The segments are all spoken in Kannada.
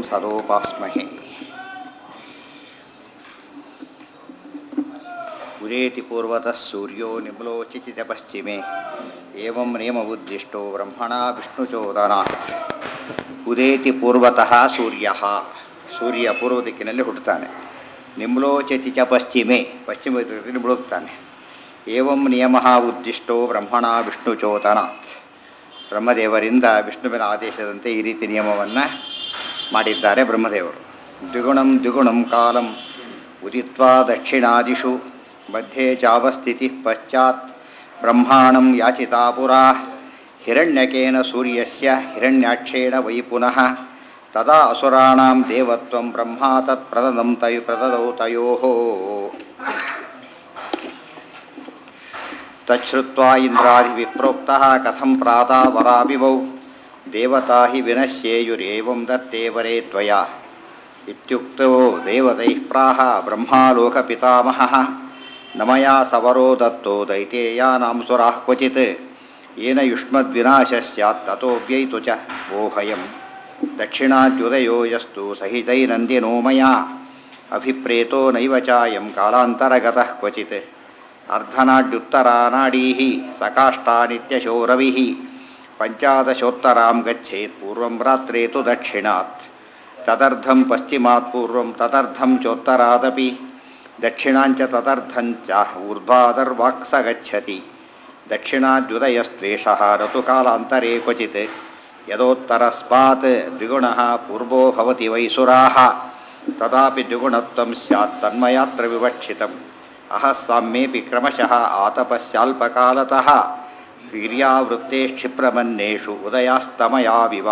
ಸದೋಪಾಸ್ಮಹೆ ಉದೇತಿ ಪೂರ್ವತಃ ಸೂರ್ಯೋ ನಿಮ್ಲೋಚಿತ ಪಶ್ಚಿಮೆ ಏವಂ ನಿಯಮಬುದ್ಧಿಷ್ಟೋ ಬ್ರಹ್ಮಣ ವಿಷ್ಣುಚೋದನಾತ್ ಉದೇತಿ ಪೂರ್ವತಃ ಸೂರ್ಯ ಸೂರ್ಯ ಪೂರ್ವ ದಿಕ್ಕಿನಲ್ಲಿ ಹುಟ್ಟುತ್ತಾನೆ ನಿಮ್ಲೋಚತಿ ಚ ಪಶ್ಚಿಮೆ ಪಶ್ಚಿಮ ದಿಕ್ಕಿನಲ್ಲಿ ಮುಳುಗ್ತಾನೆ ಏವಂ ನಿಯಮ ಉದ್ದಿಷ್ಟೋ ಬ್ರಹ್ಮಣ ವಿಷ್ಣುಚೋದನಾತ್ ಬ್ರಹ್ಮದೇವರಿಂದ ವಿಷ್ಣುವಿನ ಆದೇಶದಂತೆ ಈ ರೀತಿ ನಿಯಮವನ್ನು ಮಾಡಿದ್ದಾರೆ ಬ್ರಹ್ಮದೇವರು ದ್ವಿಗುಣಂ ದ್ವಿಗುಣಂ ಕಾಲಂ ಉದಿತ್ವಾ ದಕ್ಷಿಣಾದಿಷು ಮಧ್ಯೆ ಚಾವಸ್ಥಿತಿ ಪಶ್ಚಾತ್ ಬ್ರಹ್ಮಾಣಂ ಯಾಚಿತಾ ಪುರಾ ಹಿರಣ್ಯಕೇನ ಸೂರ್ಯಸ್ಯ ಹಿರಣ್ಯಾಕ್ಷೇಣ ವೈ ಪುನಃ ತದಾ ಅಸುರಾಣಾಂ ದೇವತ್ವಂ ಬ್ರಹ್ಮ ತತ್ ಪ್ರದದಂ ತಯು ಪ್ರದದೌ ತಯೋಃ ತಚ್ಛ್ರುತ್ವಾ ಇಂದ್ರಾದಿವಿಪ್ರೋಕ್ತಃ ಕಥಂ ಪ್ರಾತಾ ವರಾಭಿವೌ ದೇವತಾ ಹಿ ವಿನಶ್ಯೇಯುರೇವಂ ದತ್ತೇ ವರೇ ತ್ವಯಾ ಇತ್ಯುಕ್ತೋ ದೇವತೈಃ ಪ್ರಾಹ ಬ್ರಹ್ಮಾಲೋಕಪಿತಾಮಹಃ ನಮಯಾ ಸವರೋ ದತ್ತೋ ದೈತೇಯಾನಾಂ ಸುರಾಃ ಕ್ವಚಿತ್ येन युष्मद्विनाशः स्यात् ततोऽव्ययितु च वो भयं दक्षिणाद्युदयो यस्तु सहितैनन्दिनो मया अभिप्रेतो नैव चायं कालान्तरगतः क्वचित् अर्धनाड्युत्तरानाडीः सकाष्ठा नित्यशो रविः पञ्चादशोत्तरां गच्छेत् पूर्वं रात्रे तु दक्षिणात् तदर्धं पश्चिमात् पूर्वं तदर्धं चोत्तरादपि दक्षिणाञ्च तदर्धञ्च ऊर्ध्वादर्वाक्स गच्छति दक्षिणाद्युदयस्त्वेषः ऋतुकालान्तरे क्वचित् यदोत्तरस्मात् द्विगुणः पूर्वो भवति वैसुराः तदापि द्विगुणत्वं स्यात् तन्मयात्र विवक्षितम् अहः साम्येऽपि क्रमशः आतपस्याल्पकालतः ವೀರ್ಯಾವೃತ್ತೇ ಕ್ಷಿಪ್ರಮನ್ನೇಷು ಉದಯಾಸ್ತಮಯಾವಿವ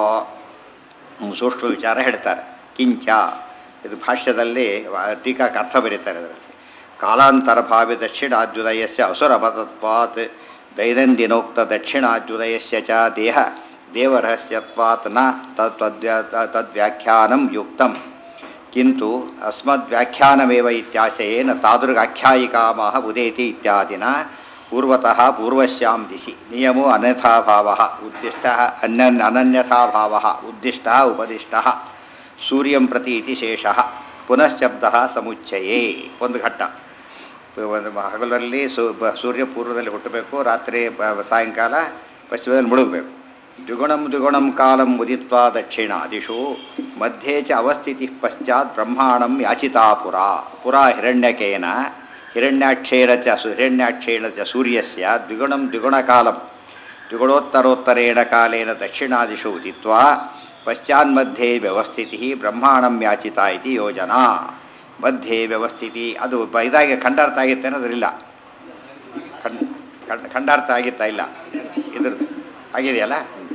ಸೂಕ್ಷ್ಮ ವಿಚಾರ ಹೇಳ್ತಾರೆ ಕಿಂಚ ಇದು ಭಾಷ್ಯದಲ್ಲಿ ಟೀಕಾಕ್ಕೆ ಅರ್ಥ ಬರೀತಾರೆ ಅದರಲ್ಲಿ ಕಾಲಾಂತರ ಭಾವಿ ದಕ್ಷಿಣಾದ್ಯುದಯಸ್ಯ ಅಸುರಮತತ್ವಾತ್ ದೈನಂದಿನೋಕ್ತ ದಕ್ಷಿಣಾದ್ಯುದಯಸ್ಯ ಚ ದೇಹ ದೇವರಹಸ್ಯತ್ವಾತ್ ನ ತದ್ವ್ಯಾ ತದ್ವ್ಯಾಖ್ಯಾನಂ ಯುಕ್ತಂ किन्तु अस्मद्व्याख्यानमेव इत्याशयेन तादृगाख्यायिकामः उदेति इत्यादिना पूर्वतः पूर्वस्यां दिशि नियमो अन्यथाभावः उद्दिष्टः अन्यन् अनन्यथाभावः उद्दिष्टः उपदिष्टः ಸೂರ್ಯಂ ಪ್ರತಿ ಇತಿ ಶೇಷಃ ಪುನಶ್ಶಬ್ದ ಸಮುಚ್ಚಯೇ ಒಂದು ಘಟ್ಟ ಒಂದು ಹಗಲಲ್ಲಿ ಸು ಬ- ಸೂರ್ಯ ಪೂರ್ವದಲ್ಲಿ ಹುಟ್ಟಬೇಕು ರಾತ್ರಿ ಬ- ಸಾಯಂಕಾಲ ಪಶ್ಚಿಮದಲ್ಲಿ ಮುಳುಗಬೇಕು ದ್ವಿಗುಣಂ ದ್ವಿಗುಣಂ ಕಾಲಂ ಉದಿತ್ವಾ ದಕ್ಷಿಣಾದಿಷು ಮಧ್ಯೆ ಚ ಅವಸ್ಥಿತಿ ಪಶ್ಚಾತ್ ಬ್ರಹ್ಮಾಣಂ ಯಾಚಿತಾ ಪುರ ಪುರ ಹಿರಣ್ಯಕೇನ ಹಿರಣ್ಯಾಕ್ಷೇಣ ಚ ಸು ಹಿರಣ್ಯಾಕ್ಷೇಣ ಚ ಸೂರ್ಯಸ್ಯ ದ್ವಿಗುಣಂ ದ್ವಿಗುಣಕಾಲಂ ದ್ವಿಗುಣೋತ್ತರೋತ್ತರೇಣ ಕಾಲೇನ ದಕ್ಷಿಣಾದಿಷು ಉದಿತ್ವಾ ಪಶ್ಚಾನ್ಮಧ್ಯೆ ವ್ಯವಸ್ಥಿತಿ ಬ್ರಹ್ಮಾಣಂ ಯಾಚಿತಾ ಇತಿ ಯೋಜನಾ ಮಧ್ಯೆ ವ್ಯವಸ್ಥಿತಿ ಅದು ಬ- ಇದಾಗಿ ಖಂಡಾರ್ಥ ಆಗಿತ್ತೆ ಅನ್ನೋದ್ರಿಲ್ಲ ಖಂಡ್ ಖಂಡ್- ಖಂಡಾರ್ಥ ಆಗಿತ್ತಾ ಇಲ್ಲ ಇದ್ರದ್ದು ಆಗಿದೆಯಲ್ಲ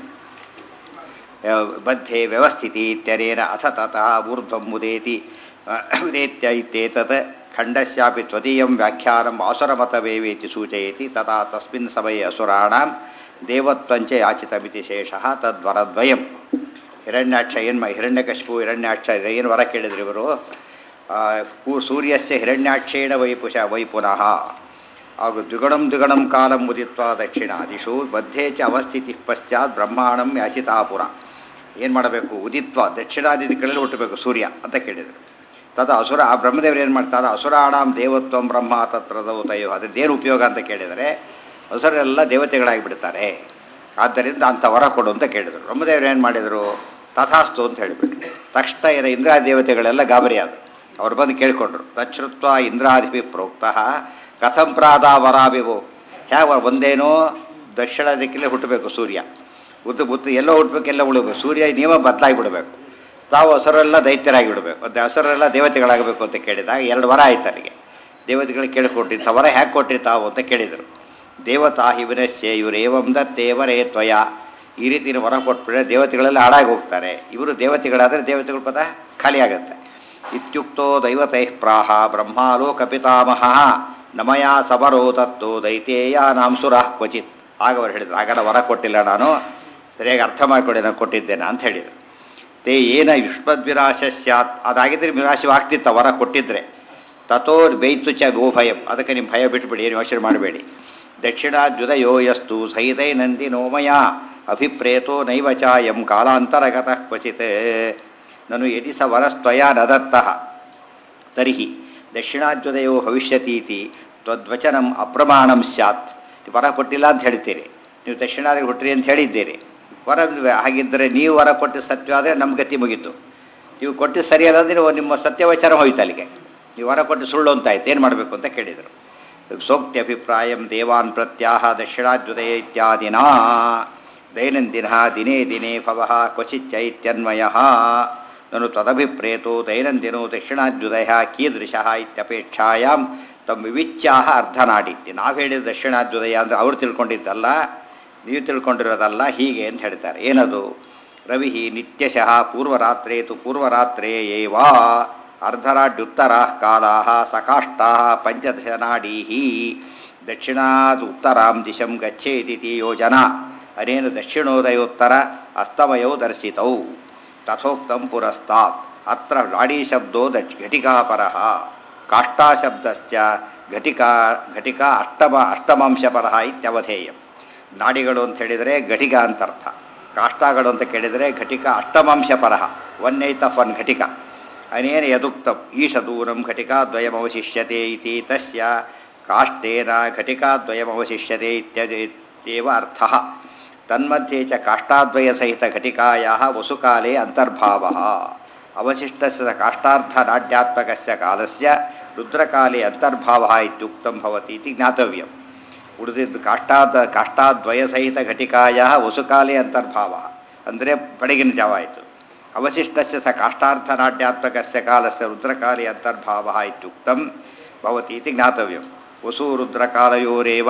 ಹ್ಮ್. ಮಧ್ಯೆ ವ್ಯವಸ್ಥಿತಿ ಇತ್ಯನೇನ ಅಥ ತತಃ ಊರ್ಧ್ವಂ ಉದೇತಿ ಉದೇತ್ಯ ಇತ್ಯೇತತ್ ಖಂಡಸ್ಯಾಪಿ ತ್ವದೀಯಂ ವ್ಯಾಖ್ಯಾನಂ ಆಸುರಮತವೇವೇತಿ ಸೂಚಯತಿ ತಥಾ ತಸ್ಮಿನ್ ಸಮये ಅಸುರಾಣಾಂ ದೇವತ್ವಂಚ ಯಾಚಿತಮಿತಿ ಶೇಷಃ ತದ್ವರದ್ವಯಂ ಹಿರಣ್ಯಾಕ್ಷ ಏನು ಮ ಹಿರಣ್ಯಕಶಿಪು ಹಿರಣ್ಯಾಕ್ಷ ಏನು ವರ ಕೇಳಿದ್ರು ಇವರು ಆ, ಪೂ- ಸೂರ್ಯಸ್ಯ ಹಿರಣ್ಯಾಕ್ಷೇಣ ವೈಪುಷ ವೈ ಪುನಃ ಹಾಗೂ ದ್ವಿಗುಣಂ ದ್ವಿಗುಣಂ ಕಾಲಂ ಉದಿತ್ವಾ ದಕ್ಷಿಣಾದಿಷು ಮಧ್ಯೆ ಚ ಅವಸ್ಥಿತಿ ಪಶ್ಚಾತ್ ಬ್ರಹ್ಮಾಣಂ ಯಾಚಿತಾಪುರ ಏನು ಮಾಡಬೇಕು ಉದಿತ್ವ ದಕ್ಷಿಣಾದಿ ದಿಕ್ಕಗಳಲ್ಲಿ ಹುಟ್ಟಬೇಕು ಸೂರ್ಯ ಅಂತ ಕೇಳಿದರು ತದ ಅಸುರ ಆ ಬ್ರಹ್ಮದೇವರು ಏನು ಮಾಡ್ತಾರೆ ಅಸುರಾಣಾಂ ದೇವತ್ವಂ ಬ್ರಹ್ಮ ತತ್ಪ್ರದೌತಯೋ ಅದ್ರದ್ದೇನು ಉಪಯೋಗ ಅಂತ ಕೇಳಿದರೆ ಅಸುರೆಲ್ಲ ದೇವತೆಗಳಾಗಿ ಬಿಡ್ತಾರೆ ಆದ್ದರಿಂದ ಅಂಥ ವರ ಕೊಡು ಅಂತ ಕೇಳಿದರು ಬ್ರಹ್ಮದೇವರು ಏನು ಮಾಡಿದರು ತಥಾಸ್ತು ಅಂತ ಹೇಳಿಬಿಟ್ರು ತಕ್ಷಣ ಏನ ಇಂದ್ರ ದೇವತೆಗಳೆಲ್ಲ ಗಾಬರಿ ಆದರು ಅವ್ರು ಬಂದು ಕೇಳಿಕೊಂಡ್ರು ತಚ್ಛ್ರುತ್ವ ಇಂದ್ರಾದಿಪಿ ಪ್ರೋಕ್ತಃ ಕಥಂ ಪ್ರಾದ ವರಾಭಿವು ಹೇಗೆ ಒಂದೇನೋ ದಕ್ಷಿಣ ದಿಕ್ಕಲ್ಲೇ ಹುಟ್ಟಬೇಕು ಸೂರ್ಯ ಉದ್ದು ಬುತ್ತು ಎಲ್ಲೋ ಹುಟ್ಟಬೇಕು ಎಲ್ಲ ಉಳಬೇಕು ಸೂರ್ಯ ನಿಯಮ ಬದಲಾಗಿ ಬಿಡಬೇಕು ತಾವು ಹಸರೆಲ್ಲ ದೈತ್ಯರಾಗಿ ಬಿಡಬೇಕು ಮತ್ತು ಹಸರೆಲ್ಲ ದೇವತೆಗಳಾಗಬೇಕು ಅಂತ ಕೇಳಿದಾಗ ಎರಡು ವರ ಆಯ್ತು ಅಲ್ಲಿಗೆ ದೇವತೆಗಳಿಗೆ ಕೇಳಿಕೊಟ್ಟಿದ್ದ ವರ ಹೇಗೆ ಕೊಟ್ರಿ ತಾವು ಅಂತ ಕೇಳಿದರು ದೇವತಾ ಹಿ ವಿನಶ್ಯ ಇವರು ಏವಂ ದತ್ತೇವರೇ ತ್ವಯ ಈ ರೀತಿ ನೀವು ವರ ಕೊಟ್ಬಿಟ್ರೆ ದೇವತೆಗಳೆಲ್ಲ ಹಾಳಾಗಿ ಹೋಗ್ತಾರೆ ಇವರು ದೇವತೆಗಳಾದರೆ ದೇವತೆಗಳ ಪದ ಖಾಲಿ ಆಗುತ್ತೆ ಇತ್ಯುಕ್ತೋ ದೈವತೈಃ ಪ್ರಾಹ ಬ್ರಹ್ಮಾಲೋಕ ಪಿತಾಮಹ ನಮಯ ಸಬರೋ ತತ್ತೋ ದೈತೇಯಾನಾಂ ಸುರಃ ಕ್ವಚಿತ್ ಆಗ ಅವರು ಹೇಳಿದ್ರು ಆಗಲ್ಲ ವರ ಕೊಟ್ಟಿಲ್ಲ ನಾನು ಸರಿಯಾಗಿ ಅರ್ಥ ಮಾಡಿಕೊಡಿ ನಾನು ಕೊಟ್ಟಿದ್ದೇನೆ ಅಂತ ಹೇಳಿದರು ತೇ ಏನ ಯುಷ್ಮದ್ವಿನಾಶ ಸ್ಯಾತ್ ಅದಾಗಿದ್ದರೆ ವಿನಾಶವಾಗ್ತಿತ್ತು ವರ ಕೊಟ್ಟಿದ್ರೆ ತಥೋರ್ ಬೈತು ಚ ಗೋಭಯಂ ಅದಕ್ಕೆ ನಿಮ್ಮ ಭಯ ಬಿಟ್ಬಿಡಿ ಏನು ಯೋಚನೆ ಮಾಡಬೇಡಿ ದಕ್ಷಿಣಾದ್ಯುದಯೋ ಯಸ್ತು ಸಹಿತೈನಂದಿ ನೋಮಯ ಅಭಿಪ್ರೇತೋ ನೈವ ಚಾಯಂ ಕಾಲಾಂತರಗತಃ ಕ್ವಚಿತ್ ನನು ಯದಿ ಸ ವರಸ್ತ್ವಯ ನ ದತ್ತಃ ತರ್ಹಿ ದಕ್ಷಿಣಾದ್ಯುದಯೋ ಭವಿಷ್ಯತೀತಿ ತ್ವದ್ವಚನಂ ಅಪ್ರಮಾಣಂ ಸ್ಯಾತ್ ನೀವು ವರ ಕೊಟ್ಟಿಲ್ಲ ಅಂತ ಹೇಳ್ತೀರಿ ನೀವು ದಕ್ಷಿಣಾದಿ ಹುಟ್ಟ್ರಿ ಅಂತ ಹೇಳಿದ್ದೀರಿ ವರ ಹಾಗಿದ್ದರೆ ನೀವು ವರ ಕೊಟ್ಟು ಸತ್ಯವಾದರೆ ನಮ್ಮ ಗತಿ ಮುಗೀತು ನೀವು ಕೊಟ್ಟು ಸರಿಯಲ್ಲ ಅಂದರೆ ನಿಮ್ಮ ಸತ್ಯವಚನ ಹೋಯ್ತು ಅಲ್ಲಿಗೆ ನೀವು ವರ ಕೊಟ್ಟು ಸುಳ್ಳು ಅಂತ ಆಯ್ತು ಏನು ಮಾಡಬೇಕು ಅಂತ ಕೇಳಿದರು ಸೋಕ್ತ್ಯಭಿಪ್ರಾಯಂ ದೇವಾನ್ ಪ್ರತ್ಯಾಹ ದಕ್ಷಿಣಾದ್ಯುದಯ ಇತ್ಯಾದಿನಾ ದೈನಂದಿನ ದಿನೇ ದಿನೇ ಭವ ಕ್ವಚಿತ್ ಚೈತ್ಯನ್ವಯ ನನು ತದಭಿಪ್ರೇತೋ ದೈನಂದಿನೋ ದಕ್ಷಿಣಾದ್ಯುದಯ ಕೀದೃಶ ಇತ್ಯಪೇಕ್ಷಾಯಾಂ ತಮ್ಮ ವಿವಿಚ್ಯಾಹ ಅರ್ಧನಾಡಿದ್ದೆ ನಾವು ಹೇಳಿದ ದಕ್ಷಿಣಾದ್ಯುದಯ ಅಂದರೆ ಅವ್ರು ತಿಳ್ಕೊಂಡಿದ್ದಲ್ಲ ನೀವು ತಿಳ್ಕೊಂಡಿರೋದಲ್ಲ ಹೀಗೆ ಅಂತ ಹೇಳ್ತಾರೆ ಏನದು ರವಿ ನಿತ್ಯಶಃ ಪೂರ್ವರಾತ್ರೇ ತು ಪೂರ್ವರಾತ್ರೇ ಏವ ಅರ್ಧರಾಡ್ಯುತ್ತರ ಕಾಲಾ ಸಕಾಷ್ಟಾ ಪಂಚದಶನಾಡೀ ದಕ್ಷಿಣಾದ್ ಉತ್ತರಾಂ ದಿಶಂ ಗಚ್ಚೇದಿತಿ ಯೋಜನಾ ಅನೇನ ದಕ್ಷಿಣೋದಯೋತ್ತರ ಅಸ್ತಮಯೌ ದರ್ಶಿತೌ ತಥೋಕ್ತಂ ಪುರಸ್ತಾತ್ ಅತ್ರ ನಾಡೀಶಬ್ದೋ ದಕ್ಷ ಘಟಿಕಾಪರಃ ಕಾಷ್ಟಾಶಬ್ದಶ್ಚ ಘಟಿಕಾ ಘಟಿಕಾ ಅಷ್ಟಮ ಅಷ್ಟಮಾಂಶಪರಃ ಇತ್ಯವಧೇಯಂ ನಾಡಿಗಳು ಅಂತ ಹೇಳಿದರೆ ಘಟಿಕ ಅಂತ ಅರ್ಥ ಕಾಷ್ಟಾಗಳು ಅಂತ ಕೇಳಿದರೆ ಘಟಿಕ ಅಷ್ಟಮಾಂಶ ಪರಹ ಒನ್ ಏತ್ ಆಫ್ ಒನ್ ಘಟಿಕ ಅನೇನ ಯದುಕ್ತಂ ಈಶದೂರಂ ಘಟಿಕಾದ್ವಯಮವಶಿಷ್ಯತೆ ಇತಿ ತಸ್ಯ ಕಾಷ್ಟೇನ ಘಟಿಕಾದ್ವಯಮವಶಿಷ್ಯತೆ ಇತ್ಯದೇವ ಅರ್ಥಃ ತನ್ಮಧ್ಯೆ ಚ ಕಾಷ್ಟಾದ್ವಯ ಸಹಿತ ಘಟಿಕಾಯಾः ವಸುಕಾಲೇ ಅಂತರ್ಭಾವः ಅವಶಿಷ್ಟಸ್ಯ ಕಾಷ್ಟಾರ್ಧನಾಡ್ಯಾತ್ಮಕಸ್ಯ ಕಾಲಸ್ಯ ರುದ್ರಕಾಲೇ ಅಂತರ್ಭಾವः ಇತ್ಯುಕ್ತಂ ಭವತಿ ಇತಿ ಜ್ಞಾತವ್ಯಂ ಉಳಿದಿದ್ದು ಕಾಷ್ಟಾದ ಕಾಷ್ಟಾದ್ವಯ ಸಹಿತ ಘಟಿಕಾಯ ವಸುಕಾಲೇ ಅಂತರ್ಭಾವ ಅಂದರೆ ಬೆಳಗಿನ ಜಾವ ಆಯಿತು ಅವಶಿಷ್ಟಸ್ಯ ಸ ಕಾಷ್ಟಾರ್ಥನಾಟ್ಯಾತ್ಮಕಸ್ಯ ಕಾಲಸ್ಯ ರುದ್ರಕಾಲೇ ಅಂತರ್ಭಾವ ಇತ್ಯುಕ್ತಂ ಭವತಿ ಇತಿ ಜ್ಞಾತವ್ಯಂ ವಸು ರುದ್ರಕಾಲಯೋರೇವ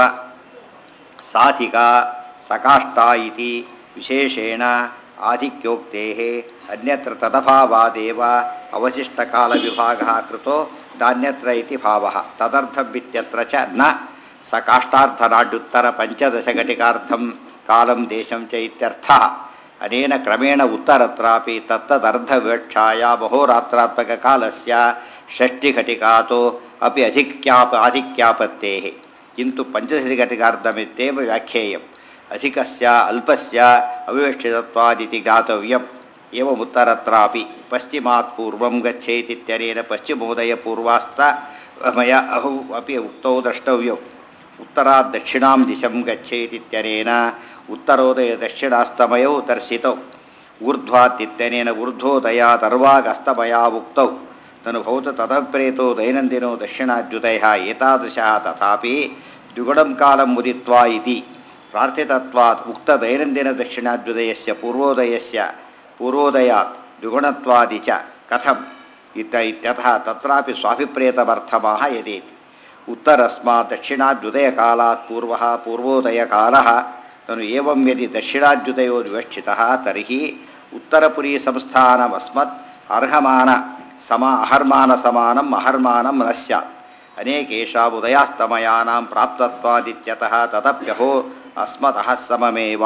ಸಾಧಿಕಾ ಸಕಾಷ್ಟಾ ಇತಿ ವಿಶೇಷೇಣ ಆಧಿಕ್ಯೋಕ್ತೆ ಅನ್ಯತ್ರ ತದಭಾವಾದೇವ ಅವಶಿಷ್ಟಕಾಲವಿಭಾಗ ಕೃತೋ ನಾನ್ಯತ್ರ ಇತಿ ಭಾವ ತದರ್ಥಮಿತ್ಯತ್ರ ಚ ನ ಸ ಕಾಷ್ಟಾರ್ಥನಾಡ್ಯುತ್ತರ ಪಂಚದಶಘಟಿಕಾರ್ಥಂ ಕಾಲಂ ದೇಶಂ ಚ ಇತ್ಯರ್ಥ ಅನೇನ ಕ್ರಮೇಣ ಉತ್ತರತ್ರಾಪಿ ತತ್ತದರ್ಧವಿವಕ್ಷಾಯ ಮಹೋರಾತ್ರಾತ್ಮಕ ಕಾಲಸ್ಯ ಷಷ್ಟಿಘಟಿಕಾತೋ ಅಪಿ ಅಧಿಕ್ಯಾಪ ಆಧಿಕ್ಯಾಪತ್ತೇ ಕಿಂತು ಪಂಚದಶಘಟಿಕಾರ್ಧಮಿತ್ಯೇವ ವ್ಯಾಖ್ಯೇಯಂ ಅಧಿಕಸ್ಯ ಅಲ್ಪಸ್ಯ ಅವಿವಕ್ಷಿತತ್ವಾದಿತಿ ಜ್ಞಾತವ್ಯಂ ಏವಮುತ್ತರತ್ರಾಪಿ ಪಶ್ಚಿಮಾತ್ ಪೂರ್ವಂ ಗಚ್ಚೇತಿತ್ಯನೇನ ಪಶ್ಚಿಮೋದಯ ಪೂರ್ವಾಸ್ತ ಮಯ ಅಹು ಅಪಿ ಉಕ್ತೌ ದ್ರಷ್ಟವ್ಯೌ ಉತ್ತರಾತ್ ದಕ್ಷಿಣಾಂ ದಿಶಂ ಗಚ್ಚೇತಿತ್ಯನೇನ ಉತ್ತರೋದಯ ದಕ್ಷಿಣಾಸ್ತಮಯೌ ದರ್ಶಿತೌ ಊರ್ಧ್ವಾತ್ತಿತ್ಯನೇನ ಊರ್ಧ್ವೋದಯಾದರ್ವಾಗಸ್ತಮಯಾ ಉಕ್ತೌ ತನುಭೌತ ತದಪ್ರೇತೋ ದೈನಂದಿನೋ ದಕ್ಷಿಣಾದ್ಯುತಯ ಏತಾದೃಶಃ ತಥಾಪಿ ದ್ವಿಗುಣಂ ಕಾಲಂ ಮುದಿತ್ವಾ ಇತಿ ಪ್ರಾರ್ಥಿತತ್ವಾತ್ ಉಕ್ತ ದೈನಂದಿನ ದಕ್ಷಿಣಾದ್ಯುದಯಸ್ಯ ಪೂರ್ವೋದಯಸ್ಯ ಪೂರ್ವೋದಯಾತ್ ದ್ವಿಗುಣತ್ವಾದಿ ಚ ಕಥಂ ಇತ ಇತ್ಯತಃ ತತ್ರಾಪಿ ಸ್ವಾಭಿಪ್ರೇತಮರ್ಥಮಾಹ ಯದೇತಿ ಉತ್ತರಸ್ಮಾತ್ ದಕ್ಷಿಣಾದ್ಯುದಯಕಾಲಾತ್ ಪೂರ್ವಃ ಪೂರ್ವೋದಯಕಾಲಃ ತನು ಏವಂ ಯದಿ ದಕ್ಷಿಣಾದ್ಯುದಯೋ ವಿವಕ್ಷಿತಃ ತರ್ಹಿ ಉತ್ತರಪುರಿ ಸಂಸ್ಥಾನಮಸ್ಮತ್ ಅರ್ಹಮಾನ ಸಮ ಅಹರ್ಮಾನ ಸಮಾನಂ ಅಹರ್ಮಾನಂ ನ ಸ್ಯಾತ್ ಅನೇಕೇಷಾಂ ಉದಯಾಸ್ತಮಯಾನಾಂ ಪ್ರಾಪ್ತತ್ವಾದಿತ್ಯತಃ ತದಪ್ಯಹೋ ಅಸ್ಮತಃ ಸಮಮೇವ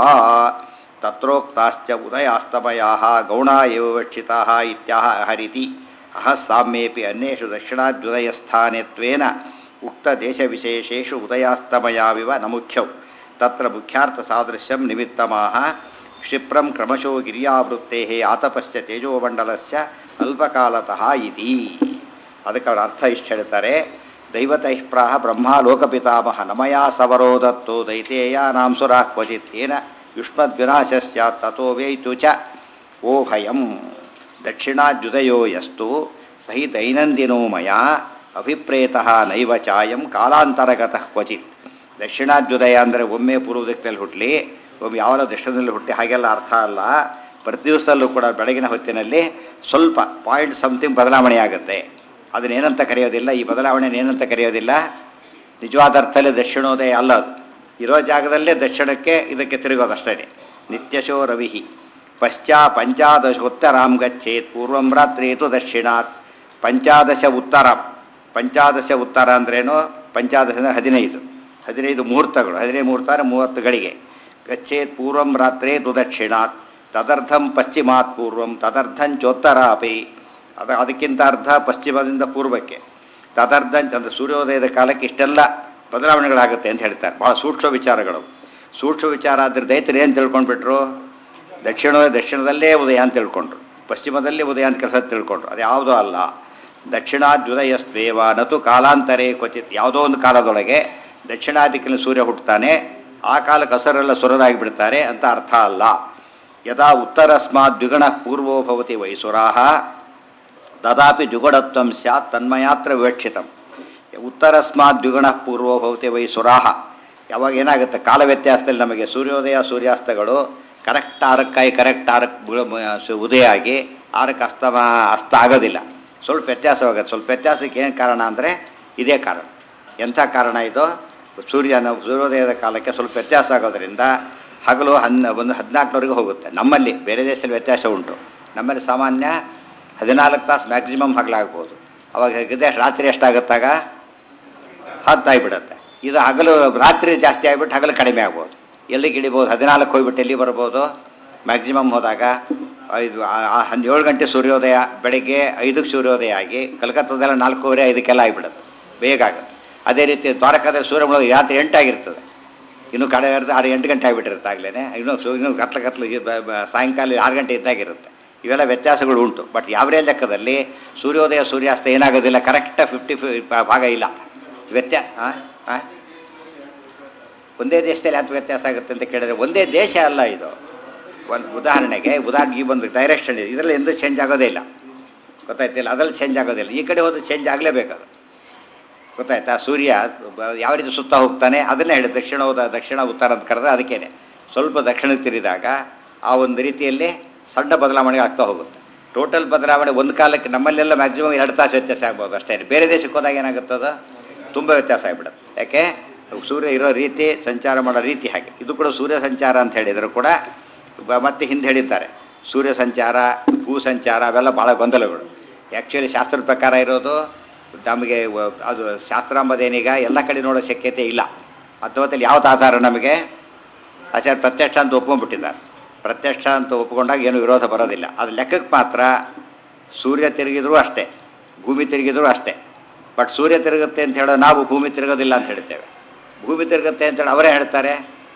ತತ್ರೋಕ್ತಾಶ್ಚ ಉದಯಾಸ್ತಮಯಾः ಗೌಣಾ एव ವಿವಕ್ಷಿತಾः ಇತ್ಯಾಹ ಹರಿತಿ ಅಹ ಸಾಮ್ಯೇಪಿ ಅನ್ಯೇಷು ದಕ್ಷಿಣಾದ್ಯುದಯಸ್ಥಾನತ್ವೇನ ಉಕ್ತದೇಶವಿಶೇಷೇಷು ಉದಯಾಸ್ತಮಯಾವಿವ ನ ಮುಖ್ಯೌ ತತ್ರ ಮುಖ್ಯಾರ್ಥಸಾದೃಶ್ಯಂ ನಿಮಿತ್ತಮಾಹ ಕ್ಷಿಪ್ರಂ ಕ್ರಮಶೋ ಗಿರ್ಯಾವೃತ್ತೇः ಆತಪಶ್ಚ ತೇಜೋಮಂಡಲಸ್ಯ ಅಲ್ಪಕಾಲತಃ ಇತಿ ಅದಕ್ಕೆ ಅವ್ರ ಅರ್ಥ ಇಷ್ಟು ಹೇಳ್ತಾರೆ ದೈವತೈಃ ಪ್ರಾಹ ಬ್ರಹ್ಮ ಲೋಕಪಿತಾಮಹ ನಮಯಾ ಸವರೋ ದತ್ತೋ ದೈತೇಯಾನಾಂ ಸುರಾಃ ಕ್ವಚಿತ್ ಏನ ಯುಷ್ಮದ್ವಿನಾಶ ಸ್ಯಾತ್ ತಥೋ ವೇಯ್ತು ಚ ಓ ಭಯಂ ದಕ್ಷಿಣಾದ್ಯುದಯೋ ಯಸ್ತು ಸಹಿ ದೈನಂದಿನೋ ಮಯ ಅಭಿಪ್ರೇತಃ ನೈವ ಚಾಯಂ ಕಾಲಾಂತರಗತಃ ಕ್ವಚಿತ್ ದಕ್ಷಿಣಾದ್ಯುದಯ ಅಂದರೆ ಒಮ್ಮೆ ಪೂರ್ವ ದಿಕ್ಕಿನಲ್ಲಿ ಹುಟ್ಟಲಿ ಒಮ್ಮೆ ಯಾವಲ ದಕ್ಷಿಣದಲ್ಲಿ ಹುಟ್ಟಿ ಹಾಗೆಲ್ಲ ಅರ್ಥ ಅಲ್ಲ ಪ್ರತಿ ದಿವಸದಲ್ಲೂ ಕೂಡ ಬೆಳಗಿನ ಹೊತ್ತಿನಲ್ಲಿ ಸ್ವಲ್ಪ ಪಾಯಿಂಟ್ ಸಮಥಿಂಗ್ ಬದಲಾವಣೆ ಆಗುತ್ತೆ ಅದನ್ನೇನಂತ ಕರೆಯೋದಿಲ್ಲ ಈ ಬದಲಾವಣೆ ಏನಂತ ಕರೆಯೋದಿಲ್ಲ ನಿಜವಾದ ಅರ್ಥದಲ್ಲಿ ದಕ್ಷಿಣೋದಯ ಅಲ್ಲ ಅದು ಇರೋ ಜಾಗದಲ್ಲೇ ದಕ್ಷಿಣಕ್ಕೆ ಇದಕ್ಕೆ ತಿರುಗೋದಷ್ಟೇ ನಿತ್ಯಶೋ ರವಿಹಿ ಪಶ್ಚಾ ಪಂಚಾದಶೋತ್ತರಾಂ ಗಚ್ಚೇತ್ ಪೂರ್ವಂ ರಾತ್ರಿಯತು ದಕ್ಷಿಣಾತ್ ಪಂಚಾದಶ ಉತ್ತರ ಪಂಚಾದಶ ಉತ್ತರ ಅಂದ್ರೇನು ಪಂಚಾದಶ ಅಂದರೆ ಹದಿನೈದು ಹದಿನೈದು ಮುಹೂರ್ತಗಳು ಹದಿನೈದು ಮುಹೂರ್ತ ಅಂದರೆ ಮೂವತ್ತು ಗಳಿಗೆ ಗಚ್ಚೇತ್ ಪೂರ್ವಂ ರಾತ್ರೇ ತು ದಕ್ಷಿಣಾತ್ ತದರ್ಧಂ ಪಶ್ಚಿಮಾತ್ ಪೂರ್ವಂ ತದರ್ಧಂಚೋತ್ತರ ಅಪಿ ಅದು ಅದಕ್ಕಿಂತ ಅರ್ಧ ಪಶ್ಚಿಮದಿಂದ ಪೂರ್ವಕ್ಕೆ ತದರ್ಧಂಚ ಅಂದರೆ ಸೂರ್ಯೋದಯದ ಕಾಲಕ್ಕೆ ಇಷ್ಟೆಲ್ಲ ಬದಲಾವಣೆಗಳಾಗುತ್ತೆ ಅಂತ ಹೇಳ್ತಾರೆ ಭಾಳ ಸೂಕ್ಷ್ಮ ವಿಚಾರಗಳು ಸೂಕ್ಷ್ಮ ವಿಚಾರ ಆದ್ರೆ ದೈತರು ಏನು ತಿಳ್ಕೊಂಡ್ಬಿಟ್ರು ದಕ್ಷಿಣ ದಕ್ಷಿಣದಲ್ಲೇ ಉದಯ ಅಂತ ತಿಳ್ಕೊಂಡ್ರು ಪಶ್ಚಿಮದಲ್ಲಿ ಉದಯ ಅಂತ ಕೆಲಸ ತಿಳ್ಕೊಂಡ್ರು ಅದು ಯಾವುದೋ ಅಲ್ಲ ದಕ್ಷಿಣಾದ್ಯುದಯಸ್ವೇವ ನತು ಕಾಲಾಂತರೇ ಕ್ವಚಿತ್ ಯಾವುದೋ ಒಂದು ಕಾಲದೊಳಗೆ ದಕ್ಷಿಣಾ ದಿಕ್ಕಿನಲ್ಲಿ ಸೂರ್ಯ ಹುಟ್ಟುತ್ತಾನೆ ಆ ಕಾಲಕ್ಕೆ ಹಸರೆಲ್ಲ ಸುರರಾಗಿ ಬಿಡ್ತಾರೆ ಅಂತ ಅರ್ಥ ಅಲ್ಲ ಯದಾ ಉತ್ತರಸ್ಮಾತ್ ದ್ವಿಗಣ ಪೂರ್ವೋ ಭವತಿ ವೈಸುರಾಹ ತದಾಪಿ ದ್ವಿಗುಣತ್ವಂ ಸ್ಯಾತ್ ತನ್ಮಯಾತ್ರ ವಿವಕ್ಷಿತಂ ಉತ್ತರಸ್ಮಾತ್ ದ್ವಿಗುಣ ಪೂರ್ವೋ ಭವತಿ ವೈಸುರಾಹ ಯಾವಾಗ ಏನಾಗುತ್ತೆ ಕಾಲ ವ್ಯತ್ಯಾಸದಲ್ಲಿ ನಮಗೆ ಸೂರ್ಯೋದಯ ಸೂರ್ಯಾಸ್ತಗಳು ಕರೆಕ್ಟ್ ಆರಕ್ಕಾಗಿ ಕರೆಕ್ಟ್ ಆರಕ್ಕೆ ಉದಯ ಆಗಿ ಆರಕ್ಕೆ ಅಸ್ತಮ ಅಸ್ತ ಆಗೋದಿಲ್ಲ ಸ್ವಲ್ಪ ವ್ಯತ್ಯಾಸವಾಗುತ್ತೆ ಸ್ವಲ್ಪ ವ್ಯತ್ಯಾಸಕ್ಕೆ ಏನು ಕಾರಣ ಅಂದರೆ ಇದೇ ಕಾರಣ ಎಂಥ ಕಾರಣ ಇದು ಸೂರ್ಯನ ಸೂರ್ಯೋದಯದ ಕಾಲಕ್ಕೆ ಸ್ವಲ್ಪ ವ್ಯತ್ಯಾಸ ಆಗೋದ್ರಿಂದ ಹಗಲು ಹನ್ನ ಒಂದು ಹದಿನಾಲ್ಕರವರೆಗೂ ಹೋಗುತ್ತೆ ನಮ್ಮಲ್ಲಿ ಬೇರೆ ದೇಶದಲ್ಲಿ ವ್ಯತ್ಯಾಸ ಉಂಟು ನಮ್ಮಲ್ಲಿ ಸಾಮಾನ್ಯ ಹದಿನಾಲ್ಕು ತಾಸು ಮ್ಯಾಕ್ಸಿಮಮ್ ಹಗಲಾಗ್ಬೋದು ಅವಾಗ ಹೇಗಿದೆ ರಾತ್ರಿ ಎಷ್ಟಾಗುತ್ತಾಗ ಹತ್ತಾಗಿಬಿಡುತ್ತೆ ಇದು ಹಗಲು ರಾತ್ರಿ ಜಾಸ್ತಿ ಆಗಿಬಿಟ್ಟು ಹಗಲು ಕಡಿಮೆ ಆಗ್ಬೋದು ಎಲ್ಲಿಗೆ ಇಳಿಬೋದು ಹದಿನಾಲ್ಕು ಹೋಗ್ಬಿಟ್ಟು ಎಲ್ಲಿ ಬರ್ಬೋದು ಮ್ಯಾಕ್ಸಿಮಮ್ ಹೋದಾಗ ಐದು ಹನ್ ಏಳು ಗಂಟೆ ಸೂರ್ಯೋದಯ ಬೆಳಗ್ಗೆ ಐದಕ್ಕೆ ಸೂರ್ಯೋದಯ ಆಗಿ ಕಲ್ಕತ್ತಾದೆಲ್ಲ ನಾಲ್ಕೂವರೆ ಐದಕ್ಕೆಲ್ಲ ಆಗಿಬಿಡುತ್ತೆ ಬೇಗ ಆಗುತ್ತೆ ಅದೇ ರೀತಿ ದ್ವಾರಕಾದಲ್ಲಿ ಸೂರ್ಯ ಮುಳುಗಿ ರಾತ್ರಿ ಎಂಟಾಗಿರ್ತದೆ ಇನ್ನು ಕಡೆ ಇರುತ್ತೆ ಆರು ಎಂಟು ಗಂಟೆ ಆಗಿಬಿಟ್ಟಿರುತ್ತೆ ಆಗಲೇ ಇನ್ನೂ ಸು ಇನ್ನೂ ಕತ್ಲ ಕತ್ಲು ಈ ಬ- ಬ- ಸಾಯಂಕಾಲ ಆರು ಗಂಟೆ ಇದ್ದಾಗಿರುತ್ತೆ ಇವೆಲ್ಲ ವ್ಯತ್ಯಾಸಗಳು ಉಂಟು ಬಟ್ ಯಾವ್ದೇ ಲೆಕ್ಕದಲ್ಲಿ ಸೂರ್ಯೋದಯ ಸೂರ್ಯಾಸ್ತ ಏನಾಗೋದಿಲ್ಲ ಕರೆಕ್ಟ್ ಫಿಫ್ಟಿ ಭಾಗ ಇಲ್ಲ ವ್ಯತ್ಯಾಸ ಹಾಂ ಹಾಂ ಒಂದೇ ದೇಶದಲ್ಲಿ ಅಂತ ವ್ಯತ್ಯಾಸ ಆಗುತ್ತೆ ಅಂತ ಕೇಳಿದ್ರೆ ಒಂದೇ ದೇಶ ಅಲ್ಲ ಇದು ಒಂದು ಉದಾಹರಣೆಗೆ ಉದಾಹರಣೆ ಈ ಒಂದು ಡೈರೆಕ್ಷನ್ ಇದೆ ಇದರಲ್ಲಿ ಎಂದೂ ಚೇಂಜ್ ಆಗೋದೇ ಇಲ್ಲ ಗೊತ್ತಾಯ್ತಿಲ್ಲ ಅದರಲ್ಲಿ ಚೇಂಜ್ ಆಗೋದಿಲ್ಲ ಈ ಕಡೆ ಹೋದ್ರೆ ಚೇಂಜ್ ಆಗಲೇಬೇಕು ಅದು ಗೊತ್ತಾಯ್ತಾ ಸೂರ್ಯ ಬ- ಯಾವ ರೀತಿ ಸುತ್ತ ಹೋಗ್ತಾನೆ ಅದನ್ನೇ ಹೇಳಿ ದಕ್ಷಿಣ ಉದ ದಕ್ಷಿಣ ಉತ್ತರ ಅಂತ ಕರೆದ್ರೆ ಅದಕ್ಕೇನೆ ಸ್ವಲ್ಪ ದಕ್ಷಿಣಕ್ಕೆ ತಿರುಗಿದಾಗ ಆ ಒಂದು ರೀತಿಯಲ್ಲಿ ಸಣ್ಣ ಬದಲಾವಣೆ ಆಗ್ತಾ ಹೋಗುತ್ತೆ ಟೋಟಲ್ ಬದಲಾವಣೆ ಒಂದು ಕಾಲಕ್ಕೆ ನಮ್ಮಲ್ಲೆಲ್ಲ ಮ್ಯಾಕ್ಸಿಮಮ್ ಎರಡು ತಾಸು ವ್ಯತ್ಯಾಸ ಆಗ್ಬೋದು ಅಷ್ಟೇ ಬೇರೆ ದೇಶಕ್ಕೆ ಹೋದಾಗ ಏನಾಗುತ್ತದ ತುಂಬ ವ್ಯತ್ಯಾಸ ಆಗಿಬಿಡುತ್ತೆ ಯಾಕೆ ಸೂರ್ಯ ಇರೋ ರೀತಿ ಸಂಚಾರ ಮಾಡೋ ರೀತಿ ಹಾಗೆ ಇದು ಕೂಡ ಸೂರ್ಯ ಸಂಚಾರ ಅಂತ ಹೇಳಿದರೂ ಕೂಡ ಬ- ಮತ್ತೆ ಹಿಂದೆ ಹೇಳಿದ್ದಾರೆ ಸೂರ್ಯ ಸಂಚಾರ ಭೂ ಸಂಚಾರ ಅವೆಲ್ಲ ಭಾಳ ಗೊಂದಲಗಳು ಆ್ಯಕ್ಚುಲಿ ಶಾಸ್ತ್ರದ ಪ್ರಕಾರ ಇರೋದು ನಮಗೆ ವ- ಅದು ಶಾಸ್ತ್ರ ಅಂಬದೇನೀಗ ಎಲ್ಲ ಕಡೆ ನೋಡೋ ಶಕ್ಯತೆ ಇಲ್ಲ ಅಥವತ್ತಲ್ಲಿ ಯಾವ್ದು ಆಧಾರ ನಮಗೆ ಆಚಾರ್ಯ ಪ್ರತ್ಯಕ್ಷ ಅಂತ ಒಪ್ಕೊಂಡ್ಬಿಟ್ಟಿದ್ದಾರೆ ಪ್ರತ್ಯಕ್ಷ ಅಂತ ಒಪ್ಕೊಂಡಾಗ ಏನು ವಿರೋಧ ಬರೋದಿಲ್ಲ ಅದು ಲೆಕ್ಕಕ್ಕೆ ಮಾತ್ರ ಸೂರ್ಯ ತಿರುಗಿದ್ರು ಅಷ್ಟೇ ಭೂಮಿ ತಿರುಗಿದ್ರು ಅಷ್ಟೇ ಬಟ್ ಸೂರ್ಯ ತಿರುಗುತ್ತೆ ಅಂತ ಹೇಳೋ ನಾವು ಭೂಮಿ ತಿರುಗೋದಿಲ್ಲ ಅಂತ ಹೇಳ್ತೇವೆ ಭೂಮಿ ತಿರುಗುತ್ತೆ ಅಂತೇಳಿ ಅವರೇ ಹೇಳ್ತಾರೆ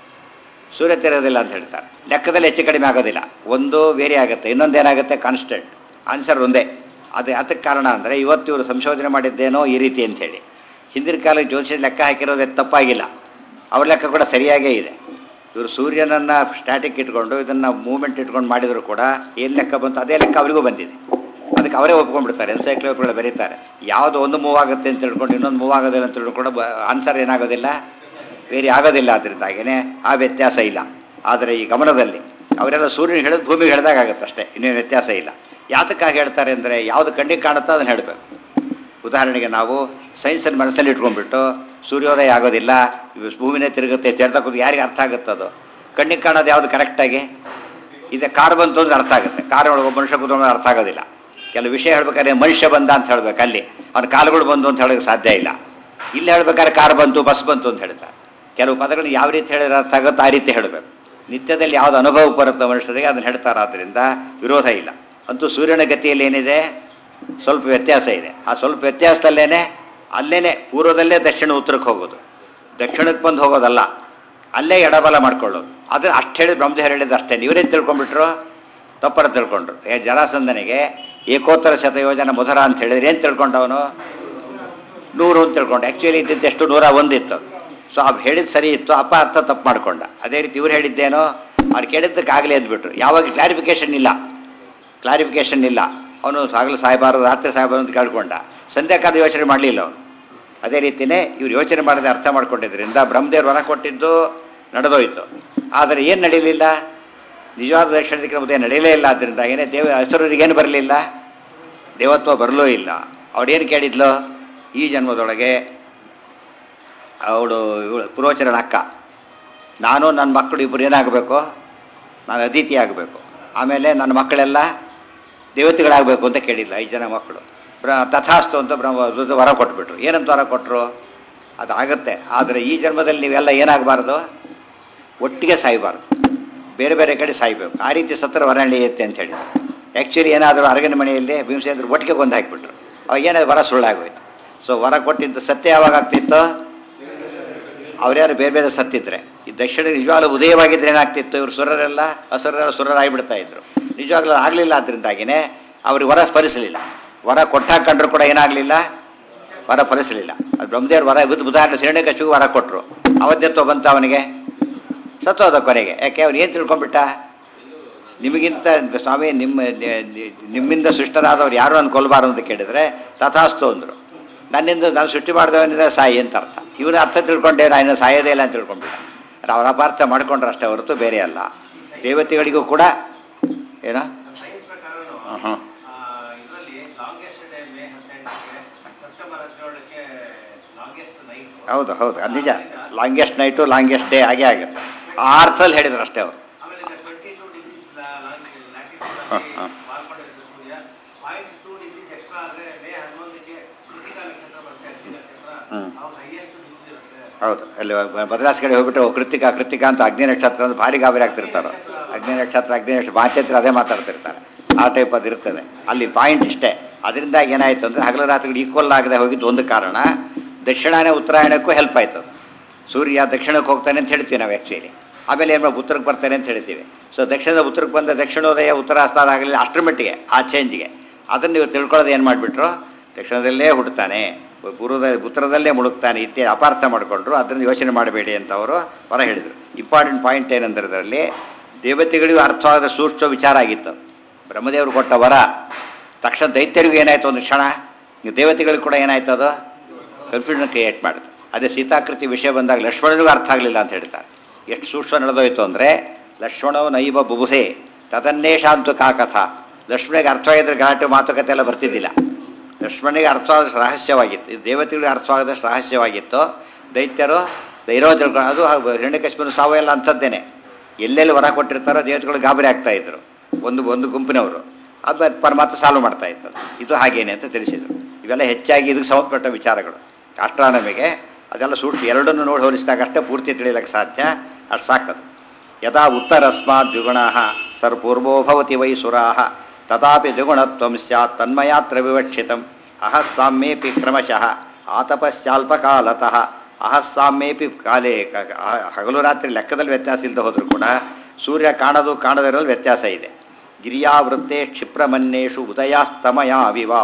ಸೂರ್ಯ ತಿರುಗೋದಿಲ್ಲ ಅಂತ ಹೇಳ್ತಾರೆ ಲೆಕ್ಕದಲ್ಲಿ ಹೆಚ್ಚು ಕಡಿಮೆ ಆಗೋದಿಲ್ಲ ಒಂದು ವೇರಿ ಆಗುತ್ತೆ ಇನ್ನೊಂದು ಏನಾಗುತ್ತೆ ಕಾನ್ಸ್ಟೆಂಟ್ ಆನ್ಸರ್ ಒಂದೇ ಅದು ಅದಕ್ಕೆ ಕಾರಣ ಅಂದರೆ ಇವತ್ತು ಇವರು ಸಂಶೋಧನೆ ಮಾಡಿದ್ದೇನೋ ಈ ರೀತಿ ಅಂಥೇಳಿ ಹಿಂದಿನ ಕಾಲಕ್ಕೆ ಜ್ಯೋತಿಷ ಲೆಕ್ಕ ಹಾಕಿರೋದು ತಪ್ಪಾಗಿಲ್ಲ ಅವ್ರ ಲೆಕ್ಕ ಕೂಡ ಸರಿಯಾಗೇ ಇದೆ ಇವರು ಸೂರ್ಯನನ್ನು ಸ್ಟ್ಯಾಟಿಕ್ ಇಟ್ಕೊಂಡು ಇದನ್ನು ಮೂವ್ಮೆಂಟ್ ಇಟ್ಕೊಂಡು ಮಾಡಿದರೂ ಕೂಡ ಏನು ಲೆಕ್ಕ ಬಂತು ಅದೇ ಲೆಕ್ಕ ಅವರಿಗೂ ಬಂದಿದೆ ಅದಕ್ಕೆ ಅವರೇ ಒಪ್ಕೊಂಡ್ಬಿಡ್ತಾರೆ ಎನ್ಸೈಕ್ಲೋಪಿಗಳು ಬರೀತಾರೆ ಯಾವುದು ಒಂದು ಮೂವ್ ಆಗುತ್ತೆ ಅಂತ ತಿಳ್ಕೊಂಡು ಇನ್ನೊಂದು ಮೂವ್ ಆಗೋದಿಲ್ಲ ಅಂತ ತಿಳ್ಕೊಂಡು ಆನ್ಸರ್ ಏನಾಗೋದಿಲ್ಲ ಬೇರೆ ಆಗೋದಿಲ್ಲ ಅದರಿಂದಾಗೇ ಆ ವ್ಯತ್ಯಾಸ ಇಲ್ಲ ಆದರೆ ಈ ಗಮನದಲ್ಲಿ ಅವರೆಲ್ಲ ಸೂರ್ಯನ ಹೇಳಿದ್ ಭೂಮಿಗೆ ಹೇಳಿದಾಗ ಆಗುತ್ತೆ ಅಷ್ಟೇ ಇನ್ನೇನು ವ್ಯತ್ಯಾಸ ಇಲ್ಲ ಯಾತಕ್ಕಾಗಿ ಹೇಳ್ತಾರೆ ಅಂದರೆ ಯಾವುದು ಕಣ್ಣಿಗೆ ಕಾಣುತ್ತೋ ಅದನ್ನು ಹೇಳಬೇಕು ಉದಾಹರಣೆಗೆ ನಾವು ಸೈನ್ಸಲ್ಲಿ ಮನಸ್ಸಲ್ಲಿ ಇಟ್ಕೊಂಡ್ಬಿಟ್ಟು ಸೂರ್ಯೋದಯ ಆಗೋದಿಲ್ಲ ಇವು ಭೂಮಿನೇ ತಿರುಗುತ್ತೆ ಅಂತ ಹೇಳ್ತಾ ಕೂತ್ರೆ ಯಾರಿಗೆ ಅರ್ಥ ಆಗುತ್ತೆ ಅದು ಕಣ್ಣಿಗೆ ಕಾಣೋದು ಯಾವುದು ಕರೆಕ್ಟಾಗಿ ಇದೆ ಕಾರ್ ಬಂತು ಅಂದ್ರೆ ಅರ್ಥ ಆಗುತ್ತೆ ಕಾರ್ ಒಳಗೆ ಒಬ್ಬ ಮನುಷ್ಯ ಕೂತ್ಕೊಂಡ್ರೆ ಅರ್ಥ ಆಗೋದಿಲ್ಲ ಕೆಲವು ವಿಷಯ ಹೇಳ್ಬೇಕಾದ್ರೆ ಮನುಷ್ಯ ಬಂದ ಅಂತ ಹೇಳ್ಬೇಕು ಅಲ್ಲಿ ಅವ್ನ ಕಾಲುಗಳು ಬಂದು ಅಂತ ಹೇಳೋಕ್ಕೆ ಸಾಧ್ಯ ಇಲ್ಲ ಇಲ್ಲಿ ಹೇಳ್ಬೇಕಾದ್ರೆ ಕಾರ್ ಬಂತು ಬಸ್ ಬಂತು ಅಂತ ಹೇಳ್ತಾರೆ ಕೆಲವು ಪದಗಳನ್ನ ಯಾವ ರೀತಿ ಹೇಳಿದ್ರೆ ಅರ್ಥ ಆಗುತ್ತೋ ಆ ರೀತಿ ಹೇಳಬೇಕು ನಿತ್ಯದಲ್ಲಿ ಯಾವ್ದು ಅನುಭವ ಬರುತ್ತೋ ಮನುಷ್ಯರಿಗೆ ಅದನ್ನು ಹೇಳ್ತಾರೆ ಆದ್ದರಿಂದ ವಿರೋಧ ಇಲ್ಲ ಅಂತೂ ಸೂರ್ಯನ ಗತಿಯಲ್ಲಿ ಏನಿದೆ ಸ್ವಲ್ಪ ವ್ಯತ್ಯಾಸ ಇದೆ ಆ ಸ್ವಲ್ಪ ವ್ಯತ್ಯಾಸದಲ್ಲೇನೆ ಅಲ್ಲೇನೆ ಪೂರ್ವದಲ್ಲೇ ದಕ್ಷಿಣ ಉತ್ತರಕ್ಕೆ ಹೋಗೋದು ದಕ್ಷಿಣಕ್ಕೆ ಬಂದು ಹೋಗೋದಲ್ಲ ಅಲ್ಲೇ ಎಡಬಲ ಮಾಡ್ಕೊಳ್ಳೋದು ಆದರೆ ಅಷ್ಟು ಹೇಳಿ ಬ್ರಹ್ಮದೇವರು ಹೇಳಿದ್ದು ಅಷ್ಟೇ ಇವರೇನು ತಿಳ್ಕೊಂಡ್ಬಿಟ್ರು ತಪ್ಪರ ತಿಳ್ಕೊಂಡ್ರು ಏ ಜರಾಸಂದನಿಗೆ ಏಕೋತ್ತರ ಶತಯೋಜನ ಮಧುರ ಅಂತ ಹೇಳಿದ್ರೆ ಏನು ತಿಳ್ಕೊಂಡವನು ನೂರು ಅಂತ ತಿಳ್ಕೊಂಡು ಆ್ಯಕ್ಚುಲಿ ಇದ್ದಿದ್ದು ಎಷ್ಟು ನೂರ ಒಂದಿತ್ತು ಸೊ ಅವ್ರು ಹೇಳಿದ್ದು ಸರಿ ಇತ್ತು ಅಪ್ಪ ಅರ್ಥ ತಪ್ಪು ಮಾಡ್ಕೊಂಡ ಅದೇ ರೀತಿ ಇವ್ರು ಹೇಳಿದ್ದೇನೋ ಅವ್ರು ಕೇಳಿದ್ದಕ್ಕಾಗಲೇ ಅಂದ್ಬಿಟ್ರು ಯಾವಾಗ ಕ್ಲಾರಿಫಿಕೇಶನ್ ಇಲ್ಲ ಕ್ಲಾರಿಫಿಕೇಶನ್ ಇಲ್ಲ ಅವನು ಹಗಲು ಸಾಯಬಾರದು ರಾತ್ರಿ ಸಾಯಬಾರದು ಅಂತ ಕೇಳ್ಕೊಂಡ ಸಂಧ್ಯಾಕಾಲ ಯೋಚನೆ ಮಾಡಲಿಲ್ಲ ಅವನು ಅದೇ ರೀತಿಯೇ ಇವ್ರು ಯೋಚನೆ ಮಾಡದೆ ಅರ್ಥ ಮಾಡ್ಕೊಂಡಿದ್ದರಿಂದ ಬ್ರಹ್ಮದೇವ್ರು ವರ ಕೊಟ್ಟಿದ್ದು ನಡೆದೋಯ್ತು ಆದರೆ ಏನು ನಡೀಲಿಲ್ಲ ನಿಜವಾದ ದಕ್ಷಿಣ ದಿಕ್ಕಿನ ಉದಯ ನಡೆಯಲೇ ಇಲ್ಲ ಆದ್ದರಿಂದ ಏನೇ ದೇವ ಹೆಸರವರಿಗೇನು ಬರಲಿಲ್ಲ ದೇವತ್ವ ಬರಲೂ ಇಲ್ಲ ಅವಳೇನು ಕೇಳಿದ್ಲು ಈ ಜನ್ಮದೊಳಗೆ ಅವಳು ಇವಳು ಪುರೋಚರಣ ಅಕ್ಕ ನಾನು ನನ್ನ ಮಕ್ಕಳು ಇಬ್ಬರು ಏನಾಗಬೇಕು ನಾನು ಅದಿತಿ ಆಗಬೇಕು ಆಮೇಲೆ ನನ್ನ ಮಕ್ಕಳೆಲ್ಲ ದೇವತೆಗಳಾಗಬೇಕು ಅಂತ ಕೇಳಿಲ್ಲ ಐದು ಜನ ಮಕ್ಕಳು ಬ್ರ ತಥಾಸ್ತು ಅಂತ ಬ್ರಹ್ಮ ರುದ್ರ ವರ ಕೊಟ್ಬಿಟ್ರು ಏನಂತ ವರ ಕೊಟ್ಟರು ಅದು ಆಗುತ್ತೆ ಆದರೆ ಈ ಜನ್ಮದಲ್ಲಿ ನೀವೆಲ್ಲ ಏನಾಗಬಾರ್ದು ಒಟ್ಟಿಗೆ ಸಾಯಬಾರ್ದು ಬೇರೆ ಬೇರೆ ಕಡೆ ಸಾಯಬೇಕು ಆ ರೀತಿ ಸತ್ರ ವರ ನಡೆಯುತ್ತೆ ಅಂತ ಹೇಳಿದ್ರು ಆ್ಯಕ್ಚುಲಿ ಏನಾದರೂ ಅರಗಿನ ಮನೆಯಲ್ಲಿ ಭೀಮಸೇಂದ್ರ ಒಟ್ಟಿಗೆ ಕೊಂದು ಹಾಕಿಬಿಟ್ರು ಅವಾಗ ಏನಾದ್ರು ವರ ಸುಳ್ಳಾಗೋಯ್ತು ಸೊ ವರ ಕೊಟ್ಟಿದ್ದು ಸತ್ಯ ಯಾವಾಗ ಆಗ್ತಿತ್ತು ಅವ್ರ್ಯಾರು ಬೇರೆ ಬೇರೆ ಸತ್ತಿದ್ರೆ ಈ ದಕ್ಷಿಣ ನಿಜವಾಗ್ಲೂ ಉದಯವಾಗಿದ್ರೆ ಏನಾಗ್ತಿತ್ತು ಇವರು ಸುರರೆಲ್ಲ ಅಸುರರೆಲ್ಲ ಸುರರಾಗಿಬಿಡ್ತಾ ಇದ್ರು ನಿಜವಾಗ್ಲೂ ಆಗಲಿಲ್ಲ ಅದರಿಂದಾಗಿನೇ ಅವ್ರಿಗೆ ವರ ಸ್ಮರಿಸಲಿಲ್ಲ ವರ ಕೊಟ್ಟಾಕೊಂಡ್ರು ಕೂಡ ಏನಾಗಲಿಲ್ಲ ವರ ಫಲಿಸಲಿಲ್ಲ ಅದು ಬ್ರಹ್ಮದೇವ್ರ ವರ ಬುದ್ಧ ಉದಾಹರಣೆ ಹಿರಣ್ಯಕಶಿಗೂ ವರ ಕೊಟ್ಟರು ಅವತ್ತೆತ್ತೋ ಬಂತ ಅವನಿಗೆ ಸತ್ತೋದ ಕೊನೆಗೆ ಯಾಕೆ ಅವ್ನು ಏನು ತಿಳ್ಕೊಂಡ್ಬಿಟ್ಟ ನಿಮಗಿಂತ ಸ್ವಾಮಿ ನಿಮ್ಮ ನಿಮ್ಮಿಂದ ಸೃಷ್ಟರಾದವ್ರು ಯಾರು ನಾನು ಕೊಲ್ಲಬಾರದು ಅಂತ ಕೇಳಿದ್ರೆ ತಥಾಸ್ತು ಅಂದರು ನನ್ನಿಂದ ನಾನು ಸೃಷ್ಟಿ ಮಾಡಿದವನಿಂದ ಸಾಯಿ ಅಂತ ಅರ್ಥ ಇವನ ಅರ್ಥ ತಿಳ್ಕೊಂಡೆ ನಾನು ಸಾಯೋದೇ ಇಲ್ಲ ಅಂತ ತಿಳ್ಕೊಂಡ್ಬಿಟ್ಟ ಅವ್ರ ಅಪಾರ್ಥ ಮಾಡ್ಕೊಂಡ್ರೆ ಅಷ್ಟೇ ಹೊರತು ಬೇರೆ ಅಲ್ಲ ದೇವತೆಗಳಿಗೂ ಕೂಡ ಏನೋ ಸೈನ್ಸ್ ಪ್ರಕಾರನು ಹಾಂ ಹಾಂ ಇದರಲ್ಲಿ ಲಾಂಗೆಸ್ಟ್ ಡೇ ಮೇ ಹದಿನೆಂಟಕ್ಕೆ ಸೆಪ್ಟೆಂಬರ್ ಹದಿನೇಳಕ್ಕೆ ಲಾಂಗೆಸ್ಟ್ ನೈಟ್ ಹೌದು ಹೌದು ಅದು ನಿಜ ಲಾಂಗೆಸ್ಟ್ ನೈಟು ಲಾಂಗೆಸ್ಟ್ ಡೇ ಹಾಗೆ ಆಗುತ್ತೆ ಆ ಅರ್ಥದಲ್ಲಿ ಹೇಳಿದ್ರು ಅಷ್ಟೇ ಅವರು ಆಮೇಲೆ ಟ್ವೆಂಟಿ ಟೂ ಡಿಗ್ರೀಸ್ ಹ, ಹ. ಮಾರ್ಪಡಿಸಿದ ಸೂರ್ಯ ಪಾಯಿಂಟ್ ಟೂ ಡಿಗ್ರೀಸ್ ಎಕ್ಸ್ಟ್ರಾ ಆದರೆ ಮೇ ಹನ್ನೊಂದಕ್ಕೆ ಕೃತಿಕಾ ನಕ್ಷತ್ರ ಬರುತ್ತೆ ಅಗ್ನಿ ನಕ್ಷತ್ರ ಹ್ಮ್. ಅವಾಗ ಹೈಯೆಸ್ಟ್ ಬಿಸಿಲಿರುತ್ತೆ ಹೌದು ಅಲ್ಲಿ ಬದಲಾಸ್ ಕಡೆ ಹೋಗ್ಬಿಟ್ಟು ಕೃತಿಕ ಕೃತಿಕ ಅಂತ ಅಗ್ನಿ ನಕ್ಷತ್ರ ಅಂತ ಭಾರಿ ಗಾಬರಿ ಆಗ್ತಿರ್ತಾರೆ ಅಗ್ನಿ ನಕ್ಷತ್ರ ಅಗ್ನಿ ನಕ್ಷತ್ರ ಮಾತಾಡ್ತಾರೆ ಅದೇ ಮಾತಾಡ್ತಿರ್ತಾರೆ ಆ ಟೈಪ್ ಅದು ಇರ್ತದೆ ಅಲ್ಲಿ ಪಾಯಿಂಟ್ ಇಷ್ಟೇ ಅದರಿಂದಾಗಿ ಏನಾಯ್ತು ಅಂದರೆ ಹಗಲು ರಾತ್ರಿ ಈಕ್ವಲ್ ಆಗದೆ ಹೋಗಿದ್ದು ಒಂದು ಕಾರಣ ದಕ್ಷಿಣಾಯನ ಉತ್ತರಾಯಣಕ್ಕೂ ಹೆಲ್ಪ್ ಆಯ್ತು ಅದು. ಸೂರ್ಯ ದಕ್ಷಿಣಕ್ಕೆ ಹೋಗ್ತಾನೆ ಅಂತ ಹೇಳ್ತೀವಿ ನಾವು ಆ್ಯಕ್ಚುಲಿ ಆಮೇಲೆ ಏನು ಮಾಡ್ಬೇಕು, ಉತ್ತರಕ್ಕೆ ಬರ್ತಾನೆ ಅಂತ ಹೇಳ್ತೀವಿ ಸೊ ದಕ್ಷಿಣದ ಉತ್ತರಕ್ಕೆ ಬಂದ ದಕ್ಷಿಣೋದಯ ಉತ್ತರಾಸ್ತಾನ ಆಗಲಿ ಅಷ್ಟರ ಮಟ್ಟಿಗೆ ಆ ಚೇಂಜ್ಗೆ ಅದನ್ನು ನೀವು ತಿಳ್ಕೊಳ್ಳೋದು ಏನು ಮಾಡಿಬಿಟ್ರು ದಕ್ಷಿಣದಲ್ಲೇ ಹುಡ್ತಾನೆ ಪೂರ್ವದ ಉತ್ತರದಲ್ಲೇ ಮುಳುಗ್ತಾನೆ ಇತ್ತೆ ಅಪಾರ್ಥ ಮಾಡಿಕೊಂಡ್ರು ಅದನ್ನು ಯೋಚನೆ ಮಾಡಬೇಡಿ ಅಂತ ಅವರು ಹೊರ ಹೇಳಿದರು ಇಂಪಾರ್ಟೆಂಟ್ ಪಾಯಿಂಟ್ ಏನಂದ್ರೆ ಇದರಲ್ಲಿ ದೇವತೆಗಳಿಗೂ ಅರ್ಥವಾದ ಸೂಕ್ಷ್ಮ ವಿಚಾರ ಆಗಿತ್ತು ಬ್ರಹ್ಮದೇವರು ಕೊಟ್ಟ ವರ ತಕ್ಷಣ ದೈತ್ಯರಿಗೂ ಏನಾಯ್ತು ಒಂದು ಕ್ಷಣ ಈ ದೇವತೆಗಳಿಗೂ ಕೂಡ ಏನಾಯ್ತು ಅದು ಕನ್ಫ್ಯೂಷನ್ ಕ್ರಿಯೇಟ್ ಮಾಡಿತು ಅದೇ ಸೀತಾಕೃತಿ ವಿಷಯ ಬಂದಾಗ ಲಕ್ಷ್ಮಣನಿಗೂ ಅರ್ಥ ಆಗಲಿಲ್ಲ ಅಂತ ಹೇಳ್ತಾರೆ ಎಷ್ಟು ಸೂಕ್ಷ್ಮ ನಡೆದೋಯ್ತು ಅಂದರೆ ಲಕ್ಷ್ಮಣವು ನೈವ ಬುಬುಸೆ ತದನ್ನೇ ಶಾಂತು ಕಾಕಥ ಲಕ್ಷ್ಮಣಿಗೆ ಅರ್ಥವಾಗಿದ್ರೆ ಗಲಾಟೆ ಮಾತುಕತೆ ಎಲ್ಲ ಬರ್ತಿದ್ದಿಲ್ಲ ಲಕ್ಷ್ಮಣಿಗೆ ಅರ್ಥವಾದಷ್ಟು ರಹಸ್ಯವಾಗಿತ್ತು ಇದು ದೇವತೆಗಳಿಗೆ ಅರ್ಥವಾದಷ್ಟು ರಹಸ್ಯವಾಗಿತ್ತು ದೈತ್ಯರು ಧೈರ್ಯ ತಿಳ್ಕೊಂಡು ಅದು ಹಿರಣ್ಯಕಶ್ಮೀರ ಸಾವು ಎಲ್ಲ ಅಂಥದ್ದೇನೆ ಎಲ್ಲೆಲ್ಲಿ ವರ ಕೊಟ್ಟಿರ್ತಾರೋ ದೇವತೆಗಳು ಗಾಬರಿ ಆಗ್ತಾ ಇದ್ರು ಒಂದು ಒಂದು ಗುಂಪಿನವರು ಅದು ಪರಮಾತ್ಮ ಸಾಲ್ವ್ ಮಾಡ್ತಾ ಇತ್ತು ಇದು ಹಾಗೇನೆ ಅಂತ ತಿಳಿಸಿದರು ಇವೆಲ್ಲ ಹೆಚ್ಚಾಗಿ ಇದಕ್ಕೆ ಸಂಬಂಧಪಟ್ಟ ವಿಚಾರಗಳು ಅಷ್ಟಾನಮಿಗೆ ಅದೆಲ್ಲ ಸೂಟ್ ಎರಡನ್ನು ನೋಡಿ ಹೋಲಿಸಿದಾಗ ಅಷ್ಟೇ ಪೂರ್ತಿ ತಿಳಿಯಲಿಕ್ಕೆ ಸಾಧ್ಯ ಅಷ್ಟು ಸಾಕದು ಯದಾ ಉತ್ತರಸ್ಮಾತ್ ದ್ವಿಗುಣಾ ಸರ್ಪೂರ್ವೋ ಭವತಿ ವೈ ಸುರಾಹ ತದಾಪಿ ದ್ವಿಗುಣತ್ವಂ ಸ್ಯಾತ್ ತನ್ಮಯಾತ್ರ ವಿವಕ್ಷಿತಂ ಅಹ ಸಾಮ್ಯೇಪಿ ಕ್ರಮಶಃ ಆತಪಶ್ಚಾಲ್ಪಕಾಲತಃ ಅಹ ಸಾಮ್ಯೇಪಿ ಕಾಲೇ ಕ- ಕ- ಹಗಲು ರಾತ್ರಿ ಲೆಕ್ಕದಲ್ಲಿ ವ್ಯತ್ಯಾಸ ಇಲ್ಲದೆ ಹೋದರೂ ಕೂಡ ಸೂರ್ಯ ಕಾಣೋದು ಕಾಣದಿರೋದು ವ್ಯತ್ಯಾಸ ಇದೆ ಗಿರಿಯಾವೃತ್ತೆ ಕ್ಷಿಪ್ರಮನ್ನೇಷು ಉದಯಾಸ್ತಮಯ ವಿವಾ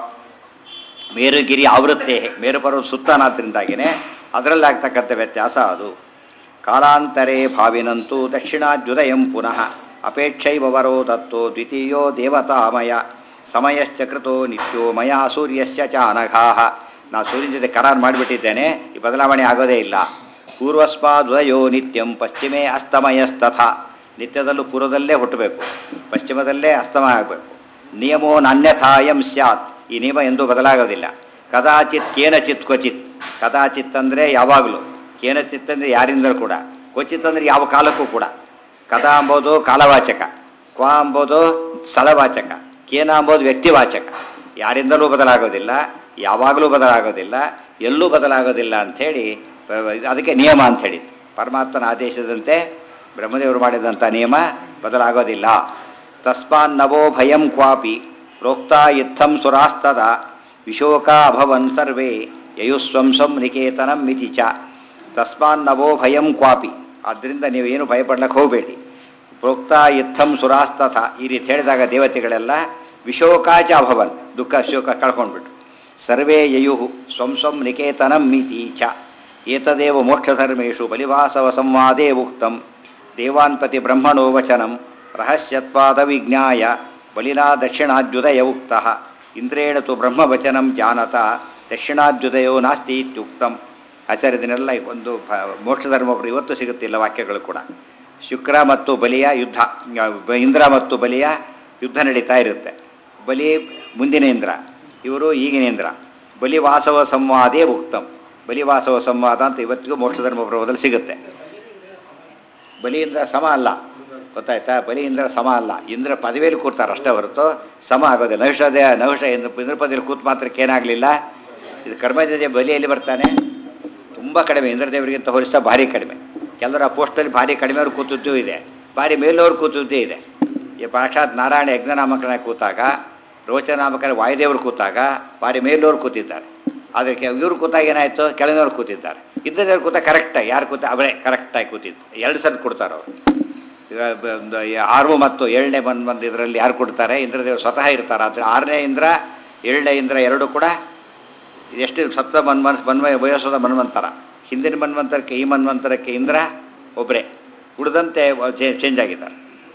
ಮೇರುಗಿರಿ ಆವೃತ್ತೆ ಮೇರುಪರ್ವತ ಸುತ್ತನಾದ್ರಿಂದಾಗಿನೇ ಅದರಲ್ಲಿ ಆಗ್ತಕ್ಕಂಥ ವ್ಯತ್ಯಾಸ ಅದು ಕಾಲಾಂತರೇ ಭಾವಿನಂತೂ ದಕ್ಷಿಣಾದ್ಯುದಯಂ ಪುನಃ ಅಪೇಕ್ಷೈವ ವರೋ ದತ್ತೋ ದ್ವಿತೀಯೋ ದೇವತಾಮಯ ಸಮಯಶ್ಚ ಕೃತೋ ನಿತ್ಯೋ ಮಯ ಸೂರ್ಯಸ್ಯ ಚ ಅನಘಾಹ ನಾನು ಸೂರ್ಯನ ಜೊತೆ ಕರಾರ್ ಮಾಡಿಬಿಟ್ಟಿದ್ದೇನೆ ಈ ಬದಲಾವಣೆ ಆಗೋದೇ ಇಲ್ಲ ಪೂರ್ವಸ್ಮಾದುದಯೋ ನಿತ್ಯಂ ಪಶ್ಚಿಮೇ ಅಸ್ತಮಯಸ್ತಥ ನಿತ್ಯದಲ್ಲೂ ಪೂರ್ವದಲ್ಲೇ ಹುಟ್ಟಬೇಕು ಪಶ್ಚಿಮದಲ್ಲೇ ಅಸ್ತಮಯ ಆಗಬೇಕು ನಿಯಮೋ ನಾನ್ಯಥಾಯಂ ಸ್ಯಾತ್ ಈ ನಿಯಮ ಎಂದೂ ಬದಲಾಗೋದಿಲ್ಲ ಕದಾಚಿತ್ ಕೇನಚಿತ್ ಕ್ವಚಿತ್ ಕದಾಚಿತ್ ಅಂದರೆ ಯಾವಾಗಲೂ ಕೇನಚಿತ್ ಅಂದರೆ ಯಾರಿಂದಲೂ ಕೂಡ ಕ್ವಚಿತ್ ಅಂದರೆ ಯಾವ ಕಾಲಕ್ಕೂ ಕೂಡ ಕದಾ ಅಂಬೋದು ಕಾಲವಾಚಕ ಕ್ವ ಅಂಬೋದು ಸ್ಥಳವಾಚಕ ಕೇನ ಅಂಬೋದು ವ್ಯಕ್ತಿವಾಚಕ ಯಾರಿಂದಲೂ ಬದಲಾಗೋದಿಲ್ಲ ಯಾವಾಗಲೂ ಬದಲಾಗೋದಿಲ್ಲ ಎಲ್ಲೂ ಬದಲಾಗೋದಿಲ್ಲ ಅಂಥೇಳಿ ಅದಕ್ಕೆ ನಿಯಮ ಅಂಥೇಳಿ ಪರಮಾತ್ಮನ ಆದೇಶದಂತೆ ಬ್ರಹ್ಮದೇವರು ಮಾಡಿದಂಥ ನಿಯಮ ಬದಲಾಗೋದಿಲ್ಲ ತಸ್ಮಾನ್ ನವೋ ಭಯಂ ಕ್ವಾಪಿ ಪ್ರೋಕ್ತ ಇತ್ತಂ ಸುರಾಸ್ತದ ವಿಶೋಕ ಅಭವನ್ ಸರ್ವೇ ಯಯುಸ್ವಂಸಂ ನಿಕೇತನಂ ಮಿತಿ ಚ ತಸ್ಮಾನ್ ನವೋ ಭಯಂ ಕ್ವಾಪಿ ಆದ್ದರಿಂದ ನೀವು ಏನು ಭಯಪಡ್ಲಕ್ಕೆ ಹೋಗಬೇಡಿ ಪ್ರೋಕ್ತ ಇತ್ತಂ ಸುರಾಸ್ತಥ ಈ ರೀತಿ ಹೇಳಿದಾಗ ದೇವತೆಗಳೆಲ್ಲ ವಿಶೋಕಾಚ ಅಭವನ್ ದುಃಖ ಶೋಕ ಕಳ್ಕೊಂಡ್ಬಿಟ್ರು ಸರ್ವೇ ಯಯು ಸ್ವಂ ಸ್ವಂ ನಿಕೇತನಂ ಮಿತಿ ಚ ಏತದೇವ ಮೋಕ್ಷಧರ್ಮೇಶು ಬಲಿವಾಸವ ಸಂವಾದೇ ಉಕ್ತಂ ದೇವಾನ್ಪತಿ ಬ್ರಹ್ಮಣೋ ವಚನಂ ರಹಸ್ಯತ್ವಾದ ವಿಜ್ಞಾಯ ಬಲಿನಾ ದಕ್ಷಿಣಾದ್ಯುದಯ ಉಕ್ತ ಇಂದ್ರೇಣ ತು ಬ್ರಹ್ಮವಚನಂ ಜಾನತ ದಕ್ಷಿಣಾದ್ಯುದಯೋ ನಾಸ್ತಿ ಇತ್ಯುಕ್ತಂ ಆಚಾರ್ಯದನ್ನೆಲ್ಲ ಒಂದು ಭ- ಮೋಕ್ಷಧರ್ಮ ಇವತ್ತು ಸಿಗುತ್ತಿಲ್ಲ ವಾಕ್ಯಗಳು ಕೂಡ ಶುಕ್ರ ಮತ್ತು ಬಲಿಯ ಯುದ್ಧ ಅಹ್, ಇಂದ್ರ ಮತ್ತು ಬಲಿಯ ಯುದ್ಧ ನಡೀತಾ ಇರುತ್ತೆ ಬಲಿ ಮುಂದಿನ ಇಂದ್ರ ಇವರು ಈಗಿನ ಇಂದ್ರ ಬಲಿವಾಸವ ಸಂವಾದೇ ಉಕ್ತಂ ಬಲಿವಾಸವ ಸಂವಾದ ಅಂತ ಇವತ್ತಿಗೂ ಮೋಕ್ಷಧರ್ಮ ಪ್ರಭದಲ್ಲಿ ಸಿಗುತ್ತೆ ಬಲಿಯಿಂದ ಸಮ ಅಲ್ಲ ಗೊತ್ತಾಯ್ತಾ ಬಲಿಯಿಂದ ಸಮ ಅಲ್ಲ ಇಂದ್ರ ಪದವಿಯಲ್ಲಿ ಕೂರ್ತಾರೆ ಅಷ್ಟೇ ಹೊರತು ಸಮ ಆಗೋದಿಲ್ಲ ನಹುಷದೇ ನಹುಷ ಇಂದ್ರ ಇಂದ್ರ ಪದವಿಯಲ್ಲಿ ಕೂತ್ ಮಾತ್ರಕ್ಕೆ ಏನಾಗಲಿಲ್ಲ ಇದು ಕರ್ಮಜದ ಬಲಿಯಲ್ಲಿ ಬರ್ತಾನೆ ತುಂಬ ಕಡಿಮೆ ಇಂದ್ರದೇವರಿಗಿಂತ ಹೋಲಿಸ್ತಾ ಭಾರಿ ಕಡಿಮೆ ಕೆಲವರು ಆ ಪೋಸ್ಟಲ್ಲಿ ಭಾರಿ ಕಡಿಮೆಯವ್ರು ಕೂತದ್ದು ಇದೆ ಭಾರಿ ಮೇಲವ್ರು ಕೂತದ್ದೇ ಇದೆ ಈ ಸಾಕ್ಷಾತ್ ನಾರಾಯಣ ಯಜ್ಞನಾಮಕನ ಕೂತಾಗ ರೋಚನಾಮಕನ ವಾಯುದೇವರು ಕೂತಾಗ ಭಾರಿ ಮೇಲವ್ರು ಕೂತಿದ್ದಾರೆ ಅದಕ್ಕೆ ಇವ್ರು ಕೂತಾಗ ಏನಾಯಿತು ಕೆಳಗಿನವ್ರು ಕೂತಿದ್ದಾರೆ ಇದ್ದದವ್ರು ಕೂತ ಕರೆಕ್ಟಾಗಿ ಯಾರು ಕೂತ ಅವರೇ ಕರೆಕ್ಟಾಗಿ ಕೂತಿದ್ದು ಎರಡು ಸಲ ಕೊಡ್ತಾರೆ ಅವರು ಈಗ ಬ- ಒಂದು ಆರು ಮತ್ತು ಏಳನೇ ಬಂದು ಬಂದು ಇದರಲ್ಲಿ ಯಾರು ಕೊಡ್ತಾರೆ ಇಂದ್ರದೇವರು ಸ್ವತಃ ಇರ್ತಾರೆ ಆದರೆ ಆರನೇ ಇಂದ್ರ ಏಳನೇ ಇಂದ್ರ ಎರಡು ಕೂಡ ಎಷ್ಟು ಸಪ್ತ ಮನ್ಮನ್ ಮನ್ವಯ ವಯಸ್ಸದ ಮನ್ವಂತರ ಹಿಂದಿನ ಮನ್ವಂತರಕ್ಕೆ ಈ ಮನ್ವಂತರಕ್ಕೆ ಇಂದ್ರ ಒಬ್ಬರೇ ಉಳಿದಂತೆ ಚೇಂಜ್ ಆಗಿದ್ದಾರೆ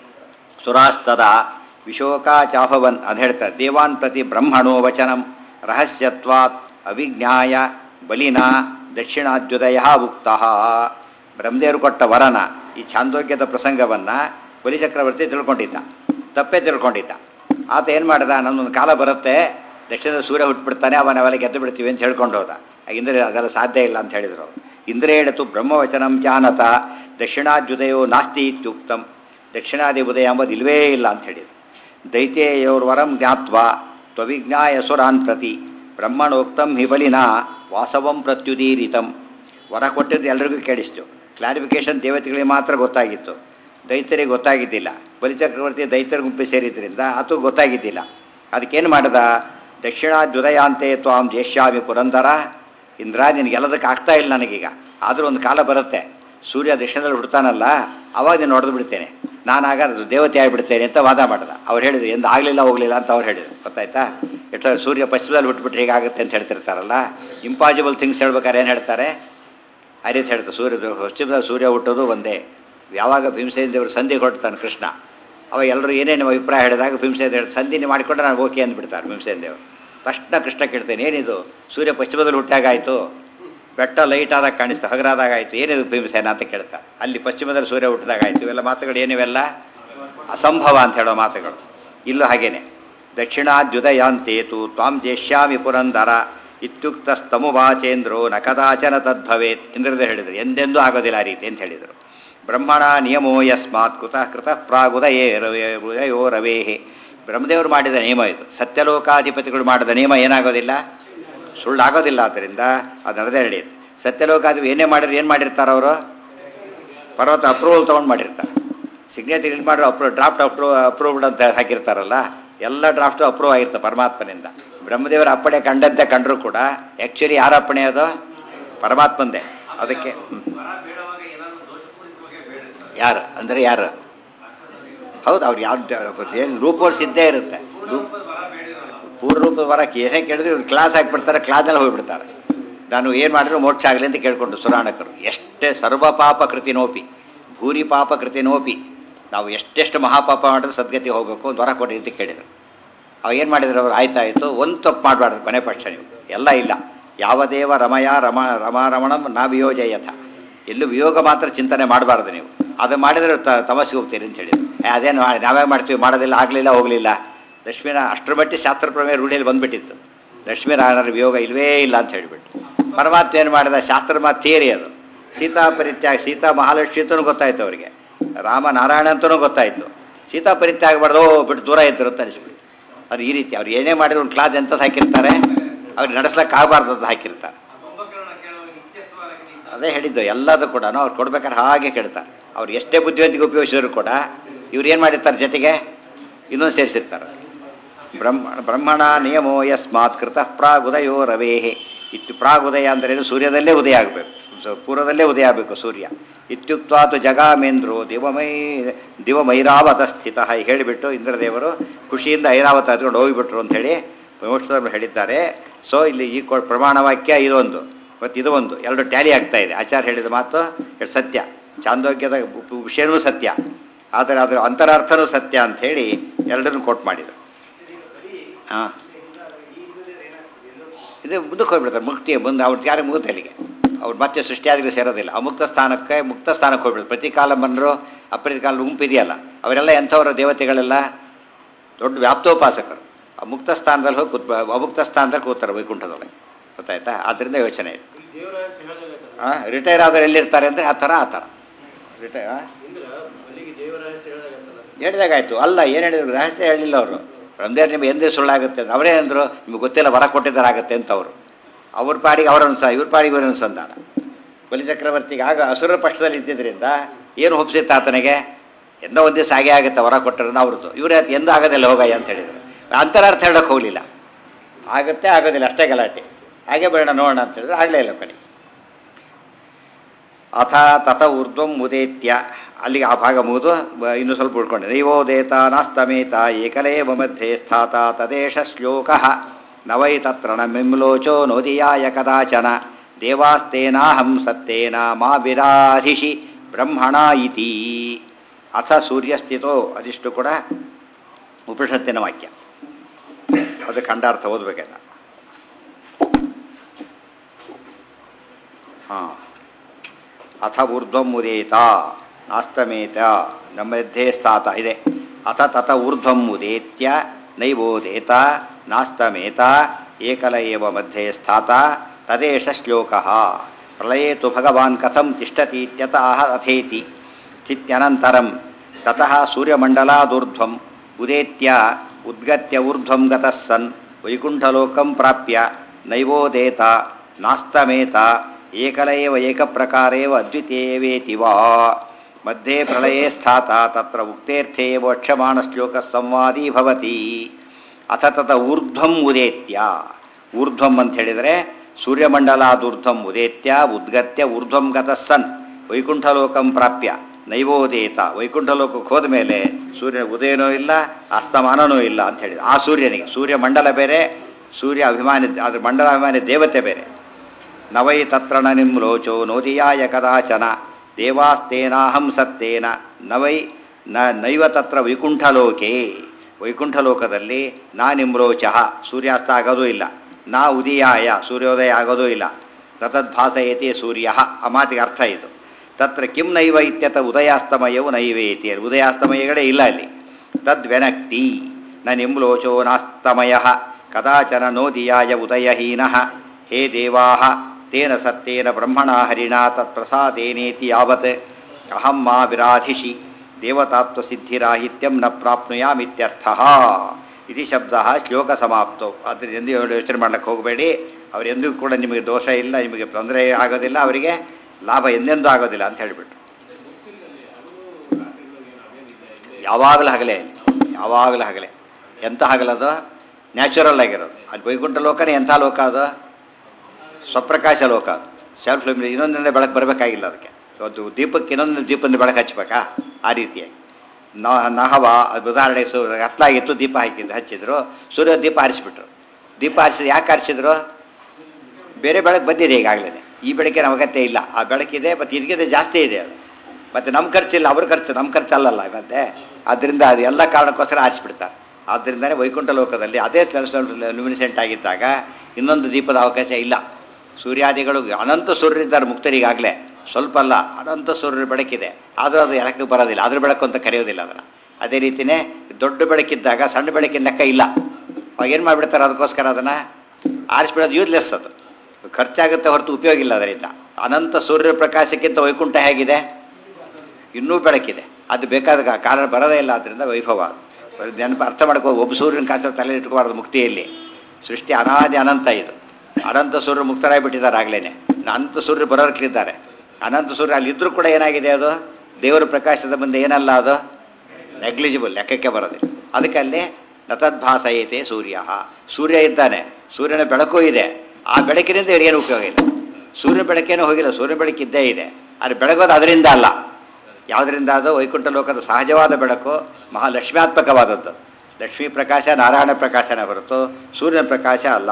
ಸುರಾಸ್ತದ ವಿಶೋಕಾಚಾಭವನ್ ಅದು ಹೇಳ್ತಾರೆ ದೇವಾನ್ ಪ್ರತಿ ಬ್ರಹ್ಮಣೋ ವಚನಂ ರಹಸ್ಯತ್ವಾತ್ ಅವಿಜ್ಞಾಯ ಬಲಿನ ದಕ್ಷಿಣಾದ್ಯುದಯ ಉಕ್ತ ಬ್ರಹ್ಮದೇವರು ಕೊಟ್ಟ ವರನ ಈ ಛಾಂದೋಗ್ಯದ ಪ್ರಸಂಗವನ್ನು ಬಲಿಚಕ್ರವರ್ತಿ ತಿಳ್ಕೊಂಡಿದ್ದ ತಪ್ಪೇ ತಿಳ್ಕೊಂಡಿದ್ದ ಆತ ಏನು ಮಾಡ್ದ ನನ್ನೊಂದು ಕಾಲ ಬರುತ್ತೆ ದಕ್ಷಿಣದ ಸೂರ್ಯ ಹುಟ್ಟುಬಿಡ್ತಾನೆ ಅವನ ಅವೆಲ್ಲ ಗೆದ್ದು ಬಿಡ್ತೀವಿ ಅಂತ ಹೇಳ್ಕೊಂಡು ಹೋದ ಇಂದ್ರ ಅದೆಲ್ಲ ಸಾಧ್ಯ ಇಲ್ಲ ಅಂತ ಹೇಳಿದರು ಅವರು ಇಂದ್ರೇಡತು ಬ್ರಹ್ಮವಚನಂ ಜಾನತ ದಕ್ಷಿಣಾದ್ಯುದಯೋ ನಾಸ್ತಿ ಇತ್ಯುಕ್ತಂ ದಕ್ಷಿಣಾದಿ ಉದಯ ಎಂಬುದು ಇಲ್ವೇ ಇಲ್ಲ ಅಂತ ಹೇಳಿದರು ದೈತ್ಯಯೋರ್ವರಂ ಜ್ಞಾತ್ವಾ ತ್ವವಿಜ್ಞಾಯ ಸುರಾನ್ ಪ್ರತಿ ಬ್ರಹ್ಮಣೋಕ್ತಂ ಹಿಬಲಿನ ವಾಸವಂ ಪ್ರತ್ಯುದೀರಿತಂ ವರ ಕೊಟ್ಟಿದ್ದು ಎಲ್ರಿಗೂ ಕೇಳಿಸ್ತು ಕ್ಲಾರಿಫಿಕೇಶನ್ ದೇವತೆಗಳಿಗೆ ಮಾತ್ರ ಗೊತ್ತಾಗಿತ್ತು ದೈತ್ಯರಿಗೆ ಗೊತ್ತಾಗಿದ್ದಿಲ್ಲ ಬಲಿಚಕ್ರವರ್ತಿ ದೈತ್ಯರ ಗುಂಪು ಸೇರಿದ್ರಿಂದ ಅದು ಗೊತ್ತಾಗಿದ್ದಿಲ್ಲ ಅದಕ್ಕೇನು ಮಾಡ್ದ ದಕ್ಷಿಣಾದ್ಯುದಯಾಂತೆ ತ್ವಾಂ ಜೇಷ್ಯಾಮಿ ಪುರಂದರ ಇಂದ್ರ ನಿನಗೆಲ್ಲದಕ್ಕೆ ಆಗ್ತಾ ಇಲ್ಲ ನನಗೀಗ ಆದರೂ ಒಂದು ಕಾಲ ಬರುತ್ತೆ ಸೂರ್ಯ ದಕ್ಷಿಣದಲ್ಲಿ ಹುಡ್ತಾನಲ್ಲ ಅವಾಗ ನೀನು ಹೊಡೆದು ಬಿಡ್ತೇನೆ ನಾನಾಗ ಅದು ದೇವತೆ ಆಗಿಬಿಡ್ತೇನೆ ಅಂತ ವಾದ ಮಾಡ್ದ ಅವ್ರು ಹೇಳಿದ್ರು ಎಂದು ಆಗಲಿಲ್ಲ ಹೋಗಲಿಲ್ಲ ಅಂತ ಅವ್ರು ಹೇಳಿದ್ರು ಗೊತ್ತಾಯ್ತಾ ಎಟ್ಲ ಸೂರ್ಯ ಪಶ್ಚಿಮದಲ್ಲಿ ಹುಟ್ಬಿಟ್ರೆ ಹೀಗಾಗುತ್ತೆ ಅಂತ ಹೇಳ್ತಿರ್ತಾರಲ್ಲ ಇಂಪಾಸಿಬಲ್ ಥಿಂಗ್ಸ್ ಹೇಳ್ಬೇಕಾದ್ರೆ ಏನು ಹೇಳ್ತಾರೆ ಆ ರೀತಿ ಹೇಳ್ತಾರೆ ಸೂರ್ಯ ಪಶ್ಚಿಮದಲ್ಲಿ ಸೂರ್ಯ ಹುಟ್ಟೋದು ಒಂದೇ ಯಾವಾಗ ಭೀಮಸೇನ ದೇವರು ಸಂಧಿ ಕೊಡ್ತಾನೆ ಕೃಷ್ಣ ಅವಾಗ ಎಲ್ಲರೂ ಏನೇನು ಅಭಿಪ್ರಾಯ ಹೇಳಿದಾಗ ಭೀಮಸೇನ ದೇವರು ಸಂಧಿನಿ ಮಾಡಿಕೊಂಡ್ರೆ ನಾನು ಓಕೆ ಅಂದ್ಬಿಡ್ತಾರೆ ಭೀಮಸೇನ ದೇವರು ತಕ್ಷಣ ಕೃಷ್ಣ ಕೇಳ್ತೇನೆ ಏನಿದು ಸೂರ್ಯ ಪಶ್ಚಿಮದಲ್ಲಿ ಹುಟ್ಟಾಗಾಯಿತು ಬೆಟ್ಟ ಲೈಟ್ ಆದಾಗ ಕಾಣಿಸ್ತು ಹಗರಾದಾಗ ಆಯಿತು ಏನಿದು ಭೀಮಸೇನ ಅಂತ ಕೇಳ್ತಾರೆ ಅಲ್ಲಿ ಪಶ್ಚಿಮದಲ್ಲಿ ಸೂರ್ಯ ಹುಟ್ಟಿದಾಗ ಆಯಿತು ಇವೆಲ್ಲ ಮಾತುಗಳು ಏನಿವೆಲ್ಲ ಅಸಂಭವ ಅಂತ ಹೇಳೋ ಮಾತುಗಳು ಇಲ್ಲೂ ಹಾಗೇನೆ ದಕ್ಷಿಣಾದ್ಯುದಯಾಂತೇತು ತ್ವಾಂ ಜೇಷ್ಯಾಮಿ ಪುರಂದರ ಇತ್ಯುಕ್ತ ಸ್ತಮುವಾಚೇಂದ್ರೋ ನ ಕದಾಚನ ತದ್ಭವೇತ್ ಇಂದ್ರದೇ ಹೇಳಿದರು ಎಂದೆಂದೂ ಆಗೋದಿಲ್ಲ ಆ ರೀತಿ ಅಂತ ಹೇಳಿದರು ಬ್ರಹ್ಮಣ ನಿಯಮೋ ಯಸ್ಮಾತ್ ಕೃತಃ ಕೃತಃ ಪ್ರಾಗುದಯೇ ರವೇ ಉದಯೋ ರವೇಹೆ ಬ್ರಹ್ಮದೇವರು ಮಾಡಿದ ನಿಯಮ ಇದು ಸತ್ಯಲೋಕಾಧಿಪತಿಗಳು ಮಾಡಿದ ನಿಯಮ ಏನಾಗೋದಿಲ್ಲ ಸುಳ್ಳಾಗೋದಿಲ್ಲ ಆದ್ದರಿಂದ ಅದು ನಡೆದೇ ನಡೆಯುತ್ತೆ ಸತ್ಯಲೋಕಾಧಿಪತಿ ಏನೇ ಮಾಡಿದ್ರೆ ಏನು ಮಾಡಿರ್ತಾರೆ ಅವರು ಪರ್ವತ ಅಪ್ರೂವಲ್ ತೊಗೊಂಡು ಮಾಡಿರ್ತಾರೆ ಸಿಗ್ನೇಚರ್ ಇಲ್ಲಿ ಮಾಡೋ ಅಪ್ರೂವ್ ಡ್ರಾಫ್ಟ್ ಅಪ್ರೂವ್ ಅಪ್ರೂವ್ಡ್ ಅಂತ ಹಾಕಿರ್ತಾರಲ್ಲ ಎಲ್ಲ ಡ್ರಾಫ್ಟು ಅಪ್ರೂವ್ ಆಗಿರುತ್ತೆ ಪರಮಾತ್ಮನಿಂದ ಬ್ರಹ್ಮದೇವರ ಅಪ್ಪಣೆ ಕಂಡಂತೆ ಕಂಡರೂ ಕೂಡ ಆ್ಯಕ್ಚುಲಿ ಯಾರ ಅಪ್ಪಣೆ ಅದು ಪರಮಾತ್ಮಂದೇ ಅದಕ್ಕೆ ಹ್ಮ್. ವರ ಬೇಡವಾಗ ಏನಾದ್ರು ದೋಷಪೂರಿತವಾಗಿ ಬೇಡ ಯಾರು ಅಂದರೆ ಯಾರು ಹೌದು ಅವ್ರು ಯಾವ ಏನು ರೂಪೋರ್ಸ್ ಇದ್ದೇ ಇರುತ್ತೆ ರೂಪ ವರ ಬೇಡಿರಲ್ಲ ಪೂರ್ವರೂಪದ ವರಕ್ಕೆ ಏನೇ ಕೇಳಿದ್ರು ಇವ್ರು ಕ್ಲಾಸ್ ಹಾಕಿಬಿಡ್ತಾರೆ ಕ್ಲಾಸ್ನಲ್ಲಿ ಹೋಗ್ಬಿಡ್ತಾರೆ ನಾನು ಏನು ಮಾಡಿದ್ರು ಮೋಕ್ಷ ಆಗಲಿ ಅಂತ ಕೇಳ್ಕೊಂಡು ಸುರಾಣಕರು ಎಷ್ಟೇ ಸರ್ವ ಪಾಪ ಕೃತಿನೋಪಿ ಭೂರಿ ಪಾಪ ಕೃತಿನೋಪಿ ನಾವು ಎಷ್ಟೆಷ್ಟು ಮಹಾಪಾಪ ಮಾಡಿದ್ರೆ ಸದ್ಗತಿ ಹೋಗಬೇಕು ಒಂದು ವರ ಕೊಡಿ ಅಂತ ಕೇಳಿದರು ಅವಾಗ ಏನು ಮಾಡಿದ್ರು ಅವರು ಆಯ್ತಾಯಿತು ಒಂದು ತಪ್ಪು ಮಾಡಬಾರ್ದು ಕೊನೆ ಪಕ್ಷ ನೀವು ಎಲ್ಲ ಇಲ್ಲ ಯಾವ ದೇವ ರಮಯ ರಮ ರಮಾರಮಣಂ ನಾ ವಿಯೋಜಯಥ ಎಲ್ಲೂ ವಿಯೋಗ ಮಾತ್ರ ಚಿಂತನೆ ಮಾಡಬಾರ್ದು ನೀವು ಅದು ಮಾಡಿದರೆ ತ ತಮಸ್ಸಿಗೆ ಹೋಗ್ತೀರಿ ಅಂತ ಹೇಳಿದ್ರು ಏ, ಅದೇನು ಮಾಡಿ- ನಾವೇ ಮಾಡ್ತೀವಿ ಮಾಡೋದಿಲ್ಲ ಆಗಲಿಲ್ಲ ಹೋಗಲಿಲ್ಲ ಲಕ್ಷ್ಮೀನ ಅಷ್ಟರ ಮಟ್ಟಿ ಶಾಸ್ತ್ರ ಪ್ರಮೇಯ ರೂಢಿಯಲ್ಲಿ ಬಂದ್ಬಿಟ್ಟಿತ್ತು ಲಕ್ಷ್ಮೀನಾರಾಯಣರ ವಿಯೋಗ ಇಲ್ವೇ ಇಲ್ಲ ಅಂತ ಹೇಳಿಬಿಟ್ಟು ಪರಮಾತ್ಮ ಏನು ಮಾಡಿದ ಶಾಸ್ತ್ರ ಮಾತು ಥಿಯರಿ ಅದು ಸೀತಾ ಪರಿತ್ಯಾಗ ಸೀತಾ ಮಹಾಲಕ್ಷ್ಮಿ ಅಂತಲೂ ಗೊತ್ತಾಯ್ತು ಅವರಿಗೆ ರಾಮ ನಾರಾಯಣ ಅಂತಲೂ ಗೊತ್ತಾಯಿತು ಸೀತಾ ಪರಿತ್ಯಾಗ ಮಾಡ್ದು ಓ ಬಿಟ್ಟು ದೂರ ಇದ್ದರು ಅಂತ ಅನಿಸ್ಬಿಟ್ಟು ಅದು ಈ ರೀತಿ ಅವ್ರು ಏನೇ ಮಾಡಿದ್ರು ಒಂದು ಕ್ಲಾಸ್ ಎಂಥದ್ದು ಹಾಕಿರ್ತಾರೆ ಅವ್ರಿಗೆ ನಡೆಸ್ಲಿಕ್ಕೆ ಆಗಬಾರ್ದು ಅಂತ ಹಾಕಿರ್ತಾರೆ ಆ ಕುಂಭಕರ್ಣ ಕೇಳುವವನಿಗೆ ನಿತ್ಯತ್ವವಾಗಿ ನಿಂತ ಅದೇ ಹೇಳಿದ್ದು ಎಲ್ಲದೂ ಕೂಡ ಅವ್ರು ಕೊಡ್ಬೇಕಾದ್ರೆ ಹಾಗೆ ಕೇಳ್ತಾರೆ ಅವ್ರು ಎಷ್ಟೇ ಬುದ್ಧಿವಂತಿಗೆ ಉಪಯೋಗಿಸಿದ್ರು ಕೂಡ ಇವ್ರು ಏನು ಮಾಡಿರ್ತಾರೆ ಜೊತೆಗೆ ಇನ್ನೊಂದು ಸೇರಿಸಿರ್ತಾರೆ ಬ್ರಹ್ಮ ಬ್ರಹ್ಮಣ ನಿಯಮೋ ಯಸ್ಮಾತ್ ಕೃತ ಪ್ರಾಗುದಯೋ ರವೇಹೆ ಇತ್ತು ಪ್ರಾಗುದಯ ಅಂದ್ರೇನು ಸೂರ್ಯದಲ್ಲೇ ಉದಯ ಆಗಬೇಕು ಪೂರ್ವದಲ್ಲೇ ಉದಯ ಆಗಬೇಕು ಸೂರ್ಯ ಇತ್ಯುಕ್ತಾತು ಜಗಾಮೇಂದ್ರೋ ದಿವಮೈ ದಿವಮೈರಾವತ ಸ್ಥಿತ ಹೇಳಿಬಿಟ್ಟು ಇಂದ್ರದೇವರು ಖುಷಿಯಿಂದ ಐರಾವತ ಹತ್ಕೊಂಡು ಹೋಗಿಬಿಟ್ರು ಅಂತ ಹೇಳಿ ಮೋಕ್ಷದಲ್ಲಿ ಹೇಳಿದ್ದಾರೆ ಸೊ ಇಲ್ಲಿ ಈ ಕೊ ಪ್ರಮಾಣ ವಾಕ್ಯ ಇದೊಂದು ಮತ್ತು ಇದು ಒಂದು ಎರಡು ಟ್ಯಾಲಿ ಆಗ್ತಾ ಇದೆ ಆಚಾರ್ಯ ಹೇಳಿದ ಮಾತು ಎರಡು ಸತ್ಯ ಚಾಂದೋಗ್ಯದ ಉಪ- ವಿಷಯನೂ ಸತ್ಯ ಆದರೆ ಅದರ ಅಂತರಾರ್ಥನೂ ಸತ್ಯ ಅಂತ ಹೇಳಿ ಎರಡನ್ನೂ ಕೋಟ್ ಮಾಡಿದರು ಹಾಂ ಇದು ಮುಂದಕ್ಕೆ ಹೋಗ್ಬಿಡ್ತಾರೆ ಮುಕ್ತಿ ಮುಂದೆ ಅವ್ರದ್ದು ಯಾರಿಗೆ ಮುಗುತ್ತೆ ಅಲ್ಲಿಗೆ ಅವ್ರು ಮತ್ತೆ ಸೃಷ್ಟಿಯಾದ್ರೆ ಸೇರೋದಿಲ್ಲ ಅಮುಕ್ತ ಸ್ಥಾನಕ್ಕೆ ಮುಕ್ತ ಸ್ಥಾನಕ್ಕೆ ಹೋಗ್ಬಿಡ್ತಾರೆ ಪ್ರತಿ ಕಾಲ ಬಂದರು ಅಪ್ರತಿ ಕಾಲ ಗುಂಪು ಇದೆಯಲ್ಲ ಅವರೆಲ್ಲ ಎಂಥವ್ರ ದೇವತೆಗಳೆಲ್ಲ ದೊಡ್ಡ ವ್ಯಾಪ್ತೋಪಾಸಕರು ಆ ಮುಕ್ತ ಸ್ಥಾನದಲ್ಲಿ ಹೋಗಿ ಕೂತ್ ಅಮುಕ್ತ ಸ್ಥಾನದಲ್ಲಿ ಕೂತಾರೆ ವೈಕುಂಠದೊಳಗೆ ಗೊತ್ತಾಯ್ತಾ ಆದ್ದರಿಂದ ಯೋಚನೆ ಇದೆ ದೇವರಾಯ ಸಿಂಹಜಗತ್ತ ಹಾಂ ರಿಟೈರ್ ಆದವ್ರು ಎಲ್ಲಿರ್ತಾರೆ ಅಂದರೆ ಆ ಥರ ಆ ಥರ ರಿಟೈರ್ ಇಂದ್ರ ಅಲ್ಲಿಗೆ ದೇವರಾಯ ಸಿಂಹಜಗತ್ತಲ್ಲ ಹೇಳಿದಾಗಾಯ್ತು ಅಲ್ಲ ಏನು ಹೇಳಿದ್ರು ರಹಸ್ಯ ಹೇಳಿಲ್ಲ ಅವರು ಬ್ರಹ್ಮದೇವ್ರು ನಿಮ್ಗೆ ಎಂದೇ ಸುಳ್ಳಾಗುತ್ತೆ ಅಂತ ಅವರೇ ಅಂದರು ನಿಮ್ಗೆ ಗೊತ್ತಿಲ್ಲ ವರ ಕೊಟ್ಟಿದ್ದಾರಾಗತ್ತೆ ಅಂತ ಅವರು ಅವ್ರ ಪಾಡಿಗೆ ಅವರ ಅನ್ಸ ಇವ್ರ ಪಾಡಿಗೆ ಇವ್ರ ಅನ್ಸಂದಾನ ಬಲಿ ಚಕ್ರವರ್ತಿಗೆ ಆಗ ಅಸುರ ಪಕ್ಷದಲ್ಲಿ ಇದ್ದಿದ್ದರಿಂದ ಏನು ಒಪ್ಸಿತ್ತು ಆತನಿಗೆ ಎಂದೋ ಒಂದು ದಿವಸ ಹಾಗೆ ಆಗುತ್ತೆ ವರ ಕೊಟ್ಟರನ್ನ ಅವ್ರದ್ದು ಇವ್ರ ಆತ ಎಂದೂ ಆಗೋದಿಲ್ಲ ಹೋಗಯ್ಯ ಅಂತ ಹೇಳಿದ್ರು ಅಂತರಾರ್ಥ ಹೇಳೋಕೆ ಹೋಗಲಿಲ್ಲ ಆಗುತ್ತೆ ಆಗೋದಿಲ್ಲ ಅಷ್ಟೇ ಗಲಾಟೆ ಹಾಗೆ ಬೇಡ ನೋಡೋಣ ಅಂತ ಹೇಳಿದ್ರೆ ಆಗಲೇ ಇಲ್ಲ ಕಡೆ ಅಥ ತತ ಊರ್ಧ್ವಂ ಮುದೇತ್ಯ ಅಲ್ಲಿಗೆ ಆ ಭಾಗ ಮುಗಿದು ಬ- ಇನ್ನು ಸ್ವಲ್ಪ ಉಳ್ಕೊಂಡೆ ದೈವೋದೇತ ನಾಸ್ತಮೇತ ಏಕಲೇವ ಮಧ್ಯೆ ಸ್ಥಾತ ತದೇಶ ಶ್ಲೋಕ ನ ವೈ ತತ್ರ ನ ಮಿಮ್ಲೋಚೋ ನೋದಿಯಾಯ ಕದಾಚನ ದೇವಾಸ್ತೇನಾಹಂ ಸತ್ತೇನ ಮಾ ವಿರಾಧಿಷಿ ಬ್ರಹ್ಮಣ ಇತಿ ಅಥ ಸೂರ್ಯಸ್ಥಿತೋ ಅದಿಷ್ಟು ಕೂಡ ಉಪನಿಷತ್ತಿನ ವಾಕ್ಯ ಅದು ಖಂಡಾರ್ಥ ಓದಬೇಕಲ್ಲ ಹಾಂ ಅಥ ಊರ್ಧ್ವಂ ಉದೇತ ನಾಸ್ತಮೇತ ನಮ್ಮ ಮಧ್ಯೆ ಸ್ಥಾತ ಇದೆ ಅಥ ತತ ಊರ್ಧ್ವಂ ಉದೇತ್ಯ ನೈವೋದೇತ ನಾಸ್ತಮೇತ ಏಕಲ ಏವ ಮಧ್ಯೆ ಸ್ಥಾತ ತದೇಶ ಶ್ಲೋಕ ಪ್ರಳಯೇ ತು ಭಗವಾನ್ ಕಥಂ ತಿಷ್ಟತಿ ಇತ್ಯತಃ ಅಥೇತಿ ಸ್ಥಿತ್ಯನಂತರಂ ತತಃ ಸೂರ್ಯಮಂಡಲಾದೂರ್ಧ್ವಂ ಉದೇತ್ಯ ಉದ್ಗತ್ಯ ಊರ್ಧ್ವಂ ಗತಃ ಸನ್ ವೈಕುಂಠಲೋಕಂ ಪ್ರಾಪ್ಯ ನೈವೋದೇತ ನಾಸ್ತಮೇತ ಏಕಲ ಏವ ಏಕಪ್ರಕಾರೇವ ಅದ್ವಿತೀಯವೇತಿ ವಾ ಮಧ್ಯೆ ಪ್ರಳಯೇ ಸ್ಥಾತ ತತ್ರ ಉಕ್ತೇರ್ಥೇ ವಕ್ಷ್ಯಮಾಣ ಶ್ಲೋಕ ಸಂವಾದಿ ಭವತಿ ಅಥ ತತ ಊರ್ಧ್ವಂ ಉದೇತ್ಯ ಊರ್ಧ್ವಂ ಅಂತ ಹೇಳಿದರೆ ಸೂರ್ಯಮಂಡಲಾದೂರ್ಧ್ವಂ ಉದೇತ್ಯ ಉದ್ಗತ್ಯ ಊರ್ಧ್ವಂ ಗತಃ ಸನ್ ವೈಕುಂಠಲೋಕಂ ಪ್ರಾಪ್ಯ ನೈವೋದೇತ ವೈಕುಂಠಲೋಕಕ್ಕೆ ಹೋದ ಮೇಲೆ ಸೂರ್ಯ ಉದಯನೂ ಇಲ್ಲ ಅಸ್ತಮಾನನೂ ಇಲ್ಲ ಅಂತ ಹೇಳಿದ ಆ ಸೂರ್ಯನಿಗೆ ಸೂರ್ಯ ಮಂಡಲ ಬೇರೆ ಸೂರ್ಯ ಅಭಿಮಾನಿ ಅದ್ರ ಮಂಡಲ ಅಭಿಮಾನಿ ದೇವತೆ ಬೇರೆ ನವೈ ತತ್ರ ನ ನಿಮ್ಲೋಚೋ ನೋದಿಯಾಯ ಕದಾಚನ ದೇವಾಸ್ತೇನಾಹಂ ಸತ್ತೇನ ನವೈ ನ ನೈವ ತತ್ರ ವೈಕುಂಠಲೋಕೆ ವೈಕುಂಠಲೋಕದಲ್ಲಿ ನಾ ನಿಮ್ರೋಚಃ ಸೂರ್ಯಾಸ್ತ ಆಗೋದೂ ಇಲ್ಲ ನಾ ಉದಿಯಾಯ ಸೂರ್ಯೋದಯ ಆಗೋದೂ ಇಲ್ಲ ತತದ್ಭಾಸಯತಿ ಸೂರ್ಯ ಆ ಮಾತಿಗೆ ಅರ್ಥ ಇದು ತತ್ರ ಕಿಂ ನೈವ ಇತ್ಯತ ಉದಯಾಸ್ತಮಯವು ನೈವೇತಿ ಉದಯಾಸ್ತಮಯಗಳೇ ಇಲ್ಲ ಅಲ್ಲಿ ತದ್ವೆನಕ್ತಿ ನ ನಿಮ್ಲೋಚೋ ನಾಸ್ತಮಯ ಕದಾಚನ ನೋದಿಯಾಯ ಉದಯಹೀನಃ ಹೇ ದೇವಾಃ ತೇನ ಸತ್ತೇನ ಬ್ರಹ್ಮಣ ಹರಿಣಾ ತತ್ಪ್ರಸಾದೇನೇತಿ ಯಾವತ್ ಅಹಂ ಮಾ ವಿರಾಧಿಷಿ ದೇವತಾತ್ವಸಿದ್ಧಿರಾಹಿತ್ಯಂ ನ ಪ್ರಾಪ್ನುಯಾಮಿತ್ಯರ್ಥಃ ಇತಿ ಶಬ್ದ ಶ್ಲೋಕ ಸಮಾಪ್ತೋ ಅದ್ರ ಎಂದು ಯೋಚನೆ ಮಾಡ್ಲಿಕ್ಕೆ ಹೋಗಬೇಡಿ ಅವರೆಂದೂ ಕೂಡ ನಿಮಗೆ ದೋಷ ಇಲ್ಲ ನಿಮಗೆ ತೊಂದರೆ ಆಗೋದಿಲ್ಲ ಅವರಿಗೆ ಲಾಭ ಎಂದೆಂದೂ ಆಗೋದಿಲ್ಲ ಅಂತ ಹೇಳಿಬಿಟ್ರು ಯಾವಾಗಲೂ ಹಗಲೇ ಅಲ್ಲಿ ಯಾವಾಗಲೂ ಹಗಲೇ ಎಂಥ ಹಗಲದು ನ್ಯಾಚುರಲ್ ಆಗಿರೋದು ಅಲ್ಲಿ ವೈಕುಂಠ ಲೋಕನೇ ಎಂಥ ಲೋಕ ಅದು ಸ್ವಪ್ರಕಾಶ ಲೋಕ ಅದು ಸೆಲ್ಫ್ ಲೈಮ್ ಇನ್ನೊಂದರಿಂದ ಬೆಳಕು ಬರಬೇಕಾಗಿಲ್ಲ ಅದಕ್ಕೆ ಒಂದು ದೀಪಕ್ಕೆ ಇನ್ನೊಂದು ದೀಪದಿಂದ ಬೆಳಕು ಹಚ್ಚಬೇಕಾ ಆ ರೀತಿಯಾಗಿ ನ ನಹವ ಅದು ಉದಾಹರಣೆಗೆ ಸು ಕತ್ಲಾಗಿತ್ತು ದೀಪ ಹಾಕಿದ್ದು ಹಚ್ಚಿದ್ರು ಸೂರ್ಯ ದೀಪ ಆರಿಸಿಬಿಟ್ರು ದೀಪ ಆರಿಸಿದ್ರು ಯಾಕೆ ಆರಿಸಿದ್ರು ಬೇರೆ ಬೆಳಕು ಬಂದಿದೆ ಈಗಾಗಲೇ ಈ ಬೆಳಕಿನ ಅವಗತ್ಯ ಇಲ್ಲ ಆ ಬೆಳಕಿದೆ ಮತ್ತು ಇದಕ್ಕಿಂತ ಜಾಸ್ತಿ ಇದೆ ಅದು ಮತ್ತು ನಮ್ಮ ಖರ್ಚಿಲ್ಲ ಅವ್ರ ಖರ್ಚು ನಮ್ಮ ಖರ್ಚು ಅಲ್ಲಲ್ಲ ಮತ್ತೆ ಆದ್ದರಿಂದ ಅದು ಎಲ್ಲ ಕಾರಣಕ್ಕೋಸ್ಕರ ಆರಿಸ್ಬಿಡ್ತಾರೆ ಆದ್ದರಿಂದನೇ ವೈಕುಂಠ ಲೋಕದಲ್ಲಿ ಅದೇ ಲುಮಿನಿಸೆಂಟ್ ಆಗಿದ್ದಾಗ ಇನ್ನೊಂದು ದೀಪದ ಅವಕಾಶ ಇಲ್ಲ ಸೂರ್ಯಾದಿಗಳು ಅನಂತ ಸೂರ್ಯರಿದ್ದಾರೆ ಮುಕ್ತರಿಗಾಗಲೇ ಸ್ವಲ್ಪ ಅಲ್ಲ ಅನಂತ ಸೂರ್ಯರ ಬೆಳಕಿದೆ ಆದರೂ ಅದು ಎಲಕ್ಕೆ ಬರೋದಿಲ್ಲ ಅದ್ರ ಬೆಳಕು ಅಂತ ಕರೆಯೋದಿಲ್ಲ ಅದನ್ನು ಅದೇ ರೀತಿಯೇ ದೊಡ್ಡ ಬೆಳಕಿದ್ದಾಗ ಸಣ್ಣ ಬೆಳಕಿನ ಲೆಕ್ಕ ಇಲ್ಲ ಅವಾಗ ಏನು ಮಾಡಿಬಿಡ್ತಾರೆ ಅದಕ್ಕೋಸ್ಕರ ಅದನ್ನು ಆರಿಸ್ಬಿಡೋದು ಯೂಸ್ಲೆಸ್ ಅದು ಖರ್ಚಾಗುತ್ತೆ ಹೊರತು ಉಪಯೋಗ ಇಲ್ಲ ಅದರಿಂದ ಅನಂತ ಸೂರ್ಯ ಪ್ರಕಾಶಕ್ಕಿಂತ ವೈಕುಂಠ ಹೇಗಿದೆ ಇನ್ನೂ ಬೆಳಕಿದೆ ಅದು ಬೇಕಾದ ಕಾ- ಕಾರಣ ಬರೋದೇ ಇಲ್ಲ ಅದರಿಂದ ವೈಭವ ಅದು ನೆನಪು ಅರ್ಥ ಮಾಡ್ಕೋ ಒಬ್ಬ ಸೂರ್ಯನ ಕಾಸ ತಲೆ ಇಟ್ಕೋಬಾರ್ದು ಮುಕ್ತಿಯಲ್ಲಿ ಸೃಷ್ಟಿ ಅನಾದಿ ಅನಂತ ಇದು ಅನಂತ ಸೂರ್ಯ ಮುಕ್ತರಾಗಿಬಿಟ್ಟಿದ್ದಾರೆ ಆಗ್ಲೇ ಅನಂತ ಸೂರ್ಯ ಬರೋರ್ಕಿದ್ದಾರೆ ಅನಂತ ಸೂರ್ಯ ಅಲ್ಲಿದ್ದರೂ ಕೂಡ ಏನಾಗಿದೆ ಅದು ದೇವರ ಪ್ರಕಾಶದ ಮುಂದೆ ಏನಲ್ಲ ಅದು ನೆಗ್ಲಿಜಿಬಲ್ ಲೆಕ್ಕಕ್ಕೆ ಬರೋದಿಲ್ಲ ಅದಕ್ಕೆ ಅಲ್ಲಿ ನತದ್ಭಾಸಯತೆ ಸೂರ್ಯ ಸೂರ್ಯ ಇದ್ದಾನೆ ಸೂರ್ಯನ ಬೆಳಕು ಇದೆ ಆ ಬೆಳಕಿನಿಂದ ಏನು ಉಪಯೋಗ ಇಲ್ಲ ಸೂರ್ಯನ ಬೆಳಕೇನೂ ಹೋಗಿಲ್ಲ ಸೂರ್ಯನ ಬೆಳಕಿದ್ದೇ ಇದೆ ಆದರೆ ಬೆಳಗೋದು ಅದರಿಂದ ಅಲ್ಲ ಯಾವುದರಿಂದ ಅದು ವೈಕುಂಠ ಲೋಕದ ಸಹಜವಾದ ಬೆಳಕು ಮಹಾಲಕ್ಷ್ಮ್ಯಾತ್ಮಕವಾದದ್ದು ಲಕ್ಷ್ಮೀ ಪ್ರಕಾಶ ನಾರಾಯಣ ಪ್ರಕಾಶನೇ ಹೊರತು ಸೂರ್ಯನ ಪ್ರಕಾಶ ಅಲ್ಲ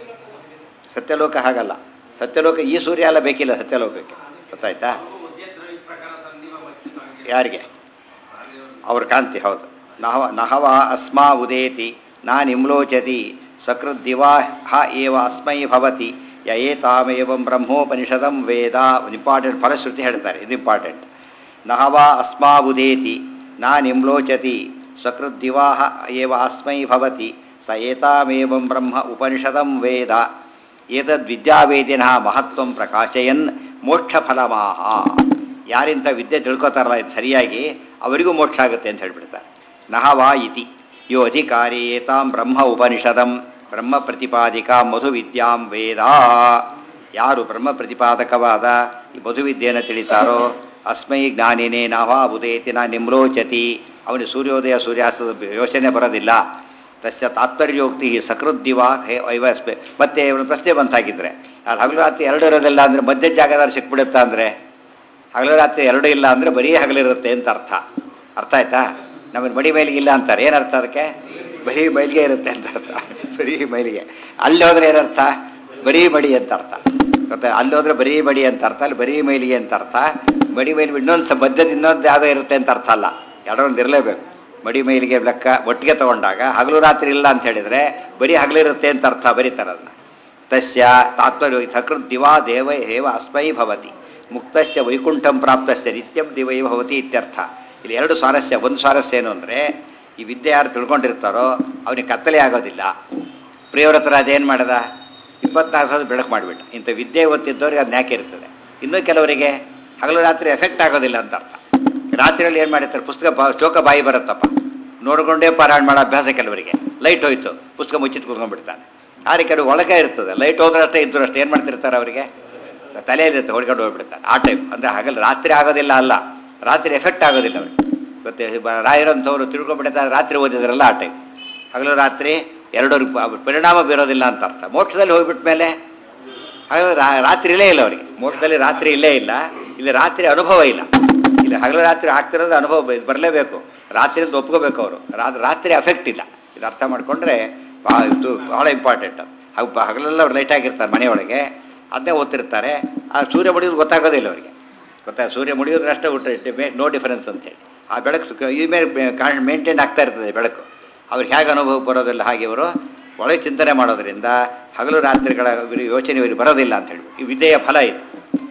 ಸತ್ಯಲೋಕ ಹಾಗಲ್ಲ ಸತ್ಯಲೋಕ ಈ ಸೂರ್ಯ ಎಲ್ಲ ಬೇಕಿಲ್ಲ ಸತ್ಯಲೋಕಕ್ಕೆ ಗೊತ್ತಾಯ್ತಾ ಉದ್ಯತ್ರ ಪ್ರಕಾರ ಸಂಧಿವ ಮಚ್ಚಿತ ಯಾರಿಗೆ ಅವ್ರ ಕಾಂತಿ ಹೌದು ನಹವ ನಹವ ಅಸ್ಮಾ ಉದೇತಿ ನಾ ನಿಮ್ಲೋಚತಿ ಸಕೃದ್ದಿವಾ ಹ ಏವ ಅಸ್ಮೈ ಭವತಿ ಯ ಏತಾಮೇವಂ ಬ್ರಹ್ಮೋಪನಿಷದಂ ವೇದ ಇಂಪಾರ್ಟೆಂಟ್ ಫಲಶ್ರುತಿ ಹೇಳ್ತಾರೆ ಇದು ಇಂಪಾರ್ಟೆಂಟ್ ನಹವ ಅಸ್ಮಾ ಉದೇತಿ ನಾ ನಿಮ್ಲೋಚತಿ ಸಕೃದ್ದಿವಾಹ ಏವ ಅಸ್ಮೈ ಭವತಿ ಸ ಏತಾಮೇವಂ ಬ್ರಹ್ಮ ಉಪನಿಷದಂ ವೇದ ಏತದ್ವಿದ್ಯಾವೇದಿನ ಮಹತ್ವಂ ಪ್ರಕಾಶಯನ್ ಮೋಕ್ಷಫಲಮಾಹ ಯಾರಿಂಥ ವಿದ್ಯೆ ತಿಳ್ಕೊತಾರಲ್ಲ ಇದು ಸರಿಯಾಗಿ ಅವರಿಗೂ ಮೋಕ್ಷ ಆಗುತ್ತೆ ಅಂತ ಹೇಳ್ಬಿಡ್ತಾರೆ ನಹವಾ ಇತಿ ಯೋ ಅಧಿಕಾರಿ ಏತಾಂ ಬ್ರಹ್ಮ ಉಪನಿಷದಂ ಬ್ರಹ್ಮ ಪ್ರತಿಪಾದಿಕಾ ಮಧುವಿದ್ಯಾಂ ವೇದ ಯಾರು ಬ್ರಹ್ಮ ಪ್ರತಿಪಾದಕವಾದ ಈ ಮಧುವಿದ್ಯೆಯನ್ನು ತಿಳಿತಾರೋ ಅಸ್ಮೈ ಜ್ಞಾನಿನೇ ನಹವಾ ಉದೇತಿ ನ ನಿಮ್ರೋಚತಿ ಅವನಿಗೆ ಸೂರ್ಯೋದಯ ಸೂರ್ಯಾಸ್ತದ ಯೋಚನೆ ಬರೋದಿಲ್ಲ ತಸ್ಯ ತಾತ್ಪರ್ಯೋಕ್ತಿ ಸಕೃದ್ದಿವಾ ಹೇ ವೈವಸ್ಪೆ ಮತ್ತೆ ಒಂದು ಪ್ರಶ್ನೆ ಬಂತಾಗಿದ್ರೆ ಅಲ್ಲಿ ಹಗಲು ರಾತ್ರಿ ಎರಡು ಇರೋದಿಲ್ಲ ಅಂದರೆ ಮಧ್ಯ ಜಾಗದಲ್ಲಿ ಸಿಕ್ಬಿಡುತ್ತಾ ಅಂದರೆ ಹಗಲು ರಾತ್ರಿ ಎರಡು ಇಲ್ಲ ಅಂದರೆ ಬರೀ ಹಗಲಿರುತ್ತೆ ಅಂತ ಅರ್ಥ ಅರ್ಥ ಆಯ್ತಾ ನಮಗೆ ಬಡಿ ಮೈಲಿಗೆ ಇಲ್ಲ ಅಂತಾರೆ ಏನರ್ಥ ಅದಕ್ಕೆ ಬರೀ ಮೈಲಿಗೆ ಇರುತ್ತೆ ಅಂತ ಅರ್ಥ ಬರೀ ಮೈಲಿಗೆ ಅಲ್ಲಿ ಹೋದ್ರೆ ಏನರ್ಥ ಬರೀ ಮಡಿ ಅಂತ ಅರ್ಥ ಗೊತ್ತಾ ಅಲ್ಲಿ ಹೋದ್ರೆ ಬರೀ ಮಡಿ ಅಂತ ಅರ್ಥ ಅಲ್ಲಿ ಬರೀ ಮೈಲಿಗೆ ಅಂತ ಅರ್ಥ ಮಡಿ ಮೈಲಿ ಇನ್ನೊಂದು ಸ ಮಧ್ಯದ ಇನ್ನೊಂದು ಯಾವುದೋ ಇರುತ್ತೆ ಅಂತ ಅರ್ಥ ಅಲ್ಲ ಎರಡೊಂದು ಇರಲೇಬೇಕು ಮಡಿ ಮೈಲಿಗೆ ಲೆಕ್ಕ ಒಟ್ಟಿಗೆ ತಗೊಂಡಾಗ ಹಗಲು ರಾತ್ರಿ ಇಲ್ಲ ಅಂತ ಹೇಳಿದರೆ ಬರೀ ಹಗಲಿರುತ್ತೆ ಅಂತ ಅರ್ಥ ಬರೀತಾರಲ್ಲ ತಸ್ಯ ತಾತ್ಪರ್ಯ ಸಕೃತ್ ದಿವಾ ದೇವ ಹೇವ ಅಸ್ಮೈ ಭವತಿ ಮುಕ್ತಸ್ಯ ವೈಕುಂಠಂ ಪ್ರಾಪ್ತಸ್ಯ ನಿತ್ಯಂ ದಿವೈ ಭವತಿ ಇತ್ಯರ್ಥ ಇಲ್ಲಿ ಎರಡು ಸ್ವಾರಸ್ಯ ಒಂದು ಸ್ವಾರಸ್ಯ ಏನು ಅಂದರೆ ಈ ವಿದ್ಯೆ ಯಾರು ತಿಳ್ಕೊಂಡಿರ್ತಾರೋ ಅವನಿಗೆ ಕತ್ತಲೆ ಆಗೋದಿಲ್ಲ ಪ್ರಿಯವ್ರತರ ಅದೇನು ಮಾಡ್ದ ಇಪ್ಪತ್ನಾಲ್ಕು ಸಾವಿರ ಬೆಳಕು ಮಾಡಿಬಿಟ್ಟು ಇಂಥ ವಿದ್ಯೆ ಓದ್ತಿದ್ದವ್ರಿಗೆ ಅದು ನ್ಯಾಕೆ ಇರ್ತದೆ ಇನ್ನೂ ಕೆಲವರಿಗೆ ಹಗಲು ರಾತ್ರಿ ಎಫೆಕ್ಟ್ ಆಗೋದಿಲ್ಲ ಅಂತ ಅರ್ಥ ರಾತ್ರಿಯಲ್ಲಿ ಏನು ಮಾಡಿರ್ತಾರೆ ಪುಸ್ತಕ ಬಾ ಚೋಕ ಬಾಯಿ ಬರುತ್ತಪ್ಪ ನೋಡಿಕೊಂಡೇ ಪಾರಾಯಣ ಮಾಡೋ ಅಭ್ಯಾಸ ಕೆಲವರಿಗೆ ಲೈಟ್ ಹೋಯ್ತು ಪುಸ್ತಕ ಮುಚ್ಚಿಟ್ಟು ಕೂತ್ಕೊಂಡ್ಬಿಡ್ತಾನೆ ಆದರೆ ಕೆಲವು ಒಳಗೆ ಇರ್ತದೆ ಲೈಟ್ ಹೋದ್ರೆ ಅಷ್ಟೇ ಇದ್ರು ಅಷ್ಟೇ ಏನು ಮಾಡ್ತಿರ್ತಾರೆ ಅವರಿಗೆ ತಲೆಯಲ್ಲಿರುತ್ತೆ ಹೊಡ್ಕೊಂಡು ಹೋಗ್ಬಿಡ್ತಾನೆ ಆ ಟೈಪ್ ಅಂದರೆ ಹಗಲು ರಾತ್ರಿ ಆಗೋದಿಲ್ಲ ಅಲ್ಲ ರಾತ್ರಿ ಎಫೆಕ್ಟ್ ಆಗೋದಿಲ್ಲ ಅವ್ರಿಗೆ ಮತ್ತೆ ಬ- ರಾಯರಂಥವ್ರು ತಿಳ್ಕೊಂಡ್ಬಿಡ್ತಾರೆ ರಾತ್ರಿ ಓದಿದ್ರಲ್ಲ ಆ ಟೈಪ್ ಹಗಲು ರಾತ್ರಿ ಎರಡು ಪರಿಣಾಮ ಬೀರೋದಿಲ್ಲ ಅಂತ ಅರ್ಥ ಮೋಕ್ಷದಲ್ಲಿ ಹೋಗ್ಬಿಟ್ಟ ಮೇಲೆ ಹಾಗಾದ್ರೆ ರಾ- ರಾತ್ರಿ ಇಲ್ಲೇ ಇಲ್ಲ ಅವರಿಗೆ ಮೋಕ್ಷದಲ್ಲಿ ರಾತ್ರಿ ಇಲ್ಲೇ ಇಲ್ಲ ಇಲ್ಲಿ ರಾತ್ರಿ ಅನುಭವ ಇಲ್ಲ ಇಲ್ಲಿ ಹಗಲು ರಾತ್ರಿ ಆಗ್ತಿರೋದು ಅನುಭವ ಬ- ಬರಲೇಬೇಕು ರಾತ್ರಿಯಿಂದ ಒಪ್ಕೋಬೇಕು ಅವರು ರಾತ್ರಿ ರಾತ್ರಿ ಅಫೆಕ್ಟ್ ಇಲ್ಲ ಇದು ಅರ್ಥ ಮಾಡಿಕೊಂಡ್ರೆ ಭಾಳ ಇದು ಭಾಳ ಇಂಪಾರ್ಟೆಂಟ್ ಹಾಗೆ ಹಗಲೆಲ್ಲ ಅವ್ರು ಲೈಟ್ ಆಗಿರ್ತಾರೆ ಮನೆಯೊಳಗೆ ಅದನ್ನೇ ಓದ್ತಿರ್ತಾರೆ ಆ ಸೂರ್ಯ ಮುಡಿಯೋದು ಗೊತ್ತಾಗೋದಿಲ್ಲ ಅವರಿಗೆ ಗೊತ್ತಾ ಸೂರ್ಯ ಮುಡಿಯೋದ್ರೆ ಅಷ್ಟೇ ಊಟ ನೋ ಡಿಫರೆನ್ಸ್ ಅಂತೇಳಿ ಆ ಬೆಳಕು ಸುಖ- ಈ ಮೇಲೆ ಮೇಂಟೈನ್ ಆಗ್ತಾ ಇರ್ತದೆ ಬೆಳಕು ಅವ್ರಿಗೆ ಹೇಗೆ ಅನುಭವ ಬರೋದಿಲ್ಲ ಹಾಗೆ ಇವರು ಒಳಗೆ ಚಿಂತನೆ ಮಾಡೋದ್ರಿಂದ ಹಗಲು ರಾತ್ರಿಗಳ ಇವ್ರಿಗೆ ಯೋಚನೆ ಇವರಿಗೆ ಬರೋದಿಲ್ಲ ಅಂತ ಹೇಳಿ ಈ ವಿದ್ಯೆಯ ಫಲ ಇದು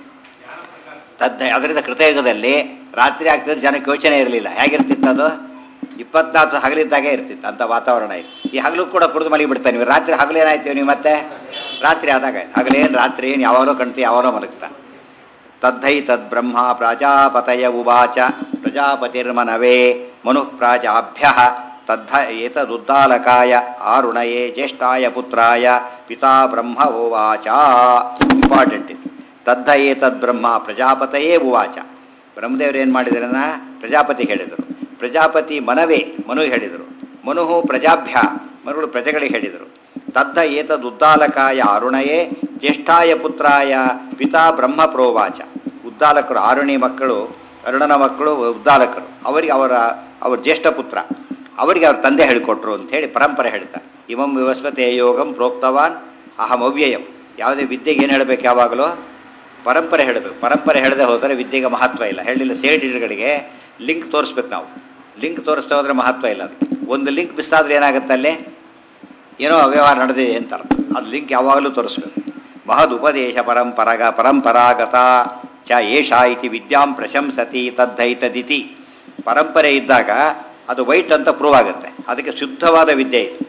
ತದ್ದ ಅದರಿಂದ ಕೃತಯುಗದಲ್ಲಿ ರಾತ್ರಿ ಆಗ್ತಿದ್ರೆ ಜನಕ್ಕೆ ಯೋಚನೆ ಇರಲಿಲ್ಲ ಹೇಗಿರ್ತಿತ್ತು ಅದು ಇಪ್ಪತ್ನಾಲ್ಕು ಹಗಲಿದ್ದಾಗೆ ಇರ್ತಿತ್ತು ಅಂತ ವಾತಾವರಣ ಇತ್ತು ಈ ಹಗಲು ಕೂಡ ಕುಡಿದು ಮಲಗಿ ಬಿಡ್ತಾನೆ ನೀವು ರಾತ್ರಿ ಹಗಲು ಏನಾಯ್ತು ನೀವು ಮತ್ತೆ ರಾತ್ರಿ ಆದಾಗ ಆಯ್ತು ಹಗಲೇನು ರಾತ್ರಿ ಏನು ಯಾವಾಗಲೂ ಕಣ್ತಿ ಯಾವಾಗಲೋ ಮಲಗ್ತಾ ತದ್ಧೈ ತದ್ಬ್ರಹ್ಮ ಪ್ರಾಜಾಪತಯ ಉವಾಚ ಪ್ರಜಾಪತಿರ್ಮನವೇ ಮನುಃ ಪ್ರಾಜಾಭ್ಯ ತದ್ಧ ಏತದುದ್ದಾಲಕಾಯ ಆರುಣಯೇ ಜ್ಯೇಷ್ಠಾಯ ಪುತ್ರಾಯ ಪಿತಾ ಬ್ರಹ್ಮ ಉವಾಚ ಇಂಪಾರ್ಟೆಂಟ್ ಇದು ತದ್ಧ ಏತದ್ ಬ್ರಹ್ಮ ಪ್ರಜಾಪತಯೇ ಉವಾಚ ಬ್ರಹ್ಮದೇವರು ಏನು ಮಾಡಿದ್ರನ್ನ ಪ್ರಜಾಪತಿ ಹೇಳಿದರು ಪ್ರಜಾಪತಿ ಮನವೇ ಮನು ಹೇಳಿದರು ಮನುಹು ಪ್ರಜಾಭ್ಯ ಮನುಗಳು ಪ್ರಜೆಗಳಿಗೆ ಹೇಳಿದರು ತದ್ದ ಏತದುದ್ದಾಲಕಾಯ ಅರುಣಯೇ ಜ್ಯೇಷ್ಠಾಯ ಪುತ್ರಾಯ ಪಿತಾ ಬ್ರಹ್ಮ ಪ್ರೋವಾಚ ಉದ್ದಾಲಕರು ಆರುಣಿ ಮಕ್ಕಳು ಅರುಣನ ಮಕ್ಕಳು ಉದ್ದಾಲಕರು ಅವರಿಗೆ ಅವರ ಅವರ ಜ್ಯೇಷ್ಠ ಪುತ್ರ ಅವರಿಗೆ ಅವ್ರ ತಂದೆ ಹೇಳಿಕೊಟ್ರು ಅಂತೇಳಿ ಪರಂಪರೆ ಹೇಳ್ತಾರೆ ಇಮಂ ವಿವಸ್ವತೆ ಯೋಗಂ ಪ್ರೋಕ್ತವಾನ್ ಅಹಂ ಅವ್ಯಯಂ ಯಾವುದೇ ವಿದ್ಯೆಗೆ ಏನು ಹೇಳಬೇಕು ಯಾವಾಗಲೂ ಪರಂಪರೆ ಹೇಳಬೇಕು ಪರಂಪರೆ ಹೇಳದೆ ಹೋದರೆ ವಿದ್ಯೆಗೆ ಮಹತ್ವ ಇಲ್ಲ ಹೇಳಿಲ್ಲ ಸೇಡಿಗಳಿಗೆ ಲಿಂಕ್ ತೋರಿಸ್ಬೇಕು ನಾವು ಲಿಂಕ್ ತೋರಿಸ್ತಾ ಹೋದರೆ ಮಹತ್ವ ಇಲ್ಲ ಅದಕ್ಕೆ ಒಂದು ಲಿಂಕ್ ಮಿಸ್ ಆದರೆ ಏನಾಗುತ್ತೆ ಅಲ್ಲಿ ಏನೋ ಅವ್ಯವಹಾರ ನಡೆದಿದೆ ಅಂತ ಅರ್ಥ ಅದು ಲಿಂಕ್ ಯಾವಾಗಲೂ ತೋರಿಸ್ಬೇಕು ಮಹದುಪದೇಶ ಪರಂಪರಗ ಪರಂಪರಾಗತ ಚ ಏಷ ಇತಿ ವಿದ್ಯಾಂ ಪ್ರಶಂಸತಿ ತದ್ದೈತದಿತಿ ಪರಂಪರೆ ಇದ್ದಾಗ ಅದು ವೈಟ್ ಅಂತ ಪ್ರೂವ್ ಆಗುತ್ತೆ ಅದಕ್ಕೆ ಶುದ್ಧವಾದ ವಿದ್ಯೆ ಇದು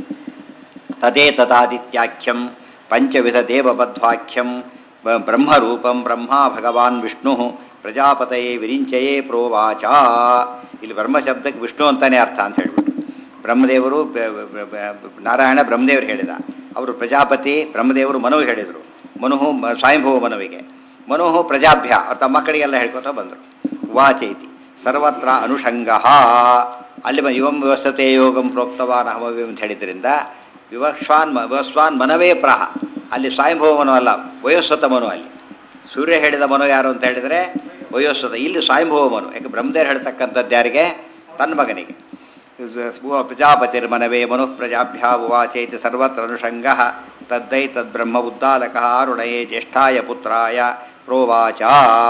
ತದೇ ತದಾದಿತ್ಯಾಖ್ಯಂ ಪಂಚವಿಧ ದೇವಬದ್ವಾಖ್ಯಂ ಬ- ಬ್ರಹ್ಮರೂಪಂ ಬ್ರಹ್ಮ ಭಗವಾನ್ ವಿಷ್ಣು ಪ್ರಜಾಪತಯೇ ವಿರಿಂಚಯೇ ಪ್ರೋವಾಚ ಇಲ್ಲಿ ಬ್ರಹ್ಮ ಶಬ್ದಕ್ಕೆ ವಿಷ್ಣು ಅಂತಾನೆ ಅರ್ಥ ಅಂತ ಹೇಳ್ಬಿಟ್ಟು ಬ್ರಹ್ಮದೇವರು ಬ- ಬ- ಬ- ನಾರಾಯಣ ಬ್ರಹ್ಮದೇವರು ಹೇಳಿದ ಅವರು ಪ್ರಜಾಪತಿ ಬ್ರಹ್ಮದೇವರು ಮನು ಹೇಳಿದರು ಮನುಹು ಮ- ಸ್ವಯಂಭುವ ಮನುವಿಗೆ ಮನುಹು ಪ್ರಜಾಭ್ಯ ಅವ್ರ ತಮ್ಮ ಮಕ್ಕಳಿಗೆಲ್ಲ ಹೇಳ್ಕೊತಾ ಬಂದರು ವಾಚೈತಿ ಸರ್ವತ್ರ ಅನುಷಂಗ ಅಲ್ಲಿ ಮ- ಇವಂ ವ್ಯವಸ್ಥತೆ ಯೋಗಂ ಪ್ರೋಕ್ತವಾನ್ ಅಹಮವ್ಯಂ ಅಂತ ಹೇಳಿದ್ರಿಂದ ವಿವಶ್ವಾನ್ ಮ- ವಿವಸ್ವಾನ್ ಮನವೇ ಪ್ರಾಹ ಅಲ್ಲಿ ಸ್ವಯಂಭವ ಮನು ಅಲ್ಲ ವಯೋಸ್ವತ ಮನು ಅಲ್ಲಿ ಸೂರ್ಯ ಹೇಳಿದ ಮನು ಯಾರು ಅಂತ ಹೇಳಿದರೆ ವಯೋಸ್ವತ ಇಲ್ಲಿ ಸ್ವಯಂಭವ ಮನು ಯಾಕೆ ಬ್ರಹ್ಮದೇವರು ಹೇಳ್ತಕ್ಕಂಥದ್ದು ಯಾರಿಗೆ ತನ್ನ ಮಗನಿಗೆ ಪ್ರಜಾಪತಿರ್ಮನವೇ ಮನುಃ ಪ್ರಜಾಭ್ಯಾ ಉವಾಚೇತಿ ಸರ್ವತ್ರ ಅನುಷಂಗ ತದ್ದೈ ತದ್ಬ್ರಹ್ಮ ಉದ್ದಾಲಕ ಅರುಣಯೇ ಜ್ಯೇಷ್ಠಾಯ ಪುತ್ರಾಯ ಪ್ರೋವಾಚ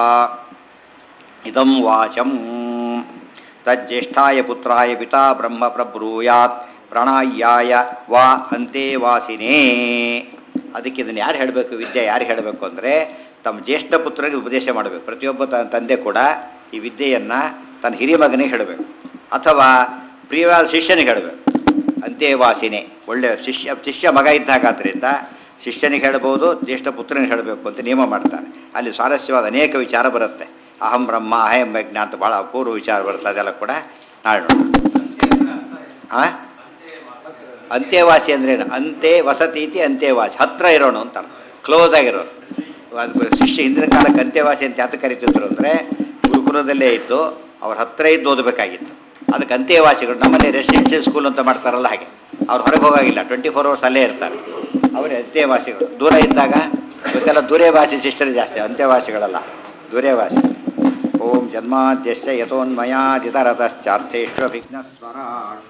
ಇದಂ ವಾಚಂ ತಜ್ಜೇಷ್ಠಾಯ ಪುತ್ರಾಯ ಪಿತಾ ಬ್ರಹ್ಮ ಪ್ರಬ್ರೂಯಾತ್ ಪ್ರಣಾಯ್ಯಾಯ ವಾ ಅಂತೆ ವಾಸಿನೇ ಅದಕ್ಕೆ ಇದನ್ನು ಯಾರು ಹೇಳಬೇಕು ವಿದ್ಯೆ ಯಾರು ಹೇಳಬೇಕು ಅಂದರೆ ತಮ್ಮ ಜ್ಯೇಷ್ಠ ಪುತ್ರರಿಗೆ ಉಪದೇಶ ಮಾಡಬೇಕು ಪ್ರತಿಯೊಬ್ಬ ತ- ತಂದೆ ಕೂಡ ಈ ವಿದ್ಯೆಯನ್ನು ತನ್ನ ಹಿರಿಯ ಮಗನಿಗೆ ಹೇಳಬೇಕು ಅಥವಾ ಪ್ರಿಯವಾದ ಶಿಷ್ಯನಿಗೆ ಹೇಳಬೇಕು ಅಂತ್ಯವಾಸಿನೇ ಒಳ್ಳೆಯ ಶಿಷ್ಯ ಶಿಷ್ಯ ಮಗ ಇದ್ದಾಗ ಆದ್ದರಿಂದ ಶಿಷ್ಯನಿಗೆ ಹೇಳ್ಬೋದು ಜ್ಯೇಷ್ಠ ಪುತ್ರನಿಗೆ ಹೇಳಬೇಕು ಅಂತ ನಿಯಮ ಮಾಡ್ತಾರೆ ಅಲ್ಲಿ ಸ್ವಾರಸ್ಯವಾದ ಅನೇಕ ವಿಚಾರ ಬರುತ್ತೆ ಅಹಂ ಬ್ರಹ್ಮ ಅಹಂ ಯಜ್ಞ ಅಂತ ಭಾಳ ಅಪೂರ್ವ ವಿಚಾರ ಬರುತ್ತೆ ಅದೆಲ್ಲ ಕೂಡ ನಾಳೆ ನೋಡೋಣ ಆ ಅಂತ್ಯವಾಸಿ ಅಂದ್ರೇನು ಅಂತೆ ವಸತಿ ಇತಿ ಅಂತ್ಯವಾಸಿ ಹತ್ರ ಇರೋನು ಅಂತ ಅರ್ಥ ಕ್ಲೋಸ್ ಆಗಿರೋನು ಅದು ಶಿಷ್ಯ ಹಿಂದಿನ ಕಾಲಕ್ಕೆ ಅಂತ್ಯವಾಸಿ ಅಂತ ಯಾತ ಕರಿತಿದ್ರು ಅಂದರೆ ಗುರುಕುಲದಲ್ಲೇ ಇದ್ದು ಅವ್ರ ಹತ್ರ ಇದ್ದು ಓದಬೇಕಾಗಿತ್ತು ಅದಕ್ಕೆ ಅಂತ್ಯವಾಸಿಗಳು ನಮ್ಮಲ್ಲಿ ರೆಸಿಡೆನ್ಷಿಯಲ್ ಸ್ಕೂಲ್ ಅಂತ ಮಾಡ್ತಾರಲ್ಲ ಹಾಗೆ ಅವ್ರು ಹೊರಗೆ ಹೋಗಾಗಿಲ್ಲ ಟ್ವೆಂಟಿ ಫೋರ್ ಅವರ್ಸ್ ಅಲ್ಲೇ ಇರ್ತಾರೆ ಅವರೇ ಅಂತ್ಯವಾಸಿಗಳು ದೂರ ಇದ್ದಾಗ ಇವತ್ತೆಲ್ಲ ದೂರೇವಾಸಿ ಸಿಸ್ಟರ್ ಜಾಸ್ತಿ ಅಂತ್ಯವಾಸಿಗಳಲ್ಲ ದೂರೇವಾಸಿ ಓಂ ಜನ್ಮಾದ್ಯಶ್ಚ ಯಥೋನ್ಮಯಾದಿತರತಶ್ಚಾರ್ಥೇಶ್ವ ವಿಘ್ನಸ್ವರಾಟ್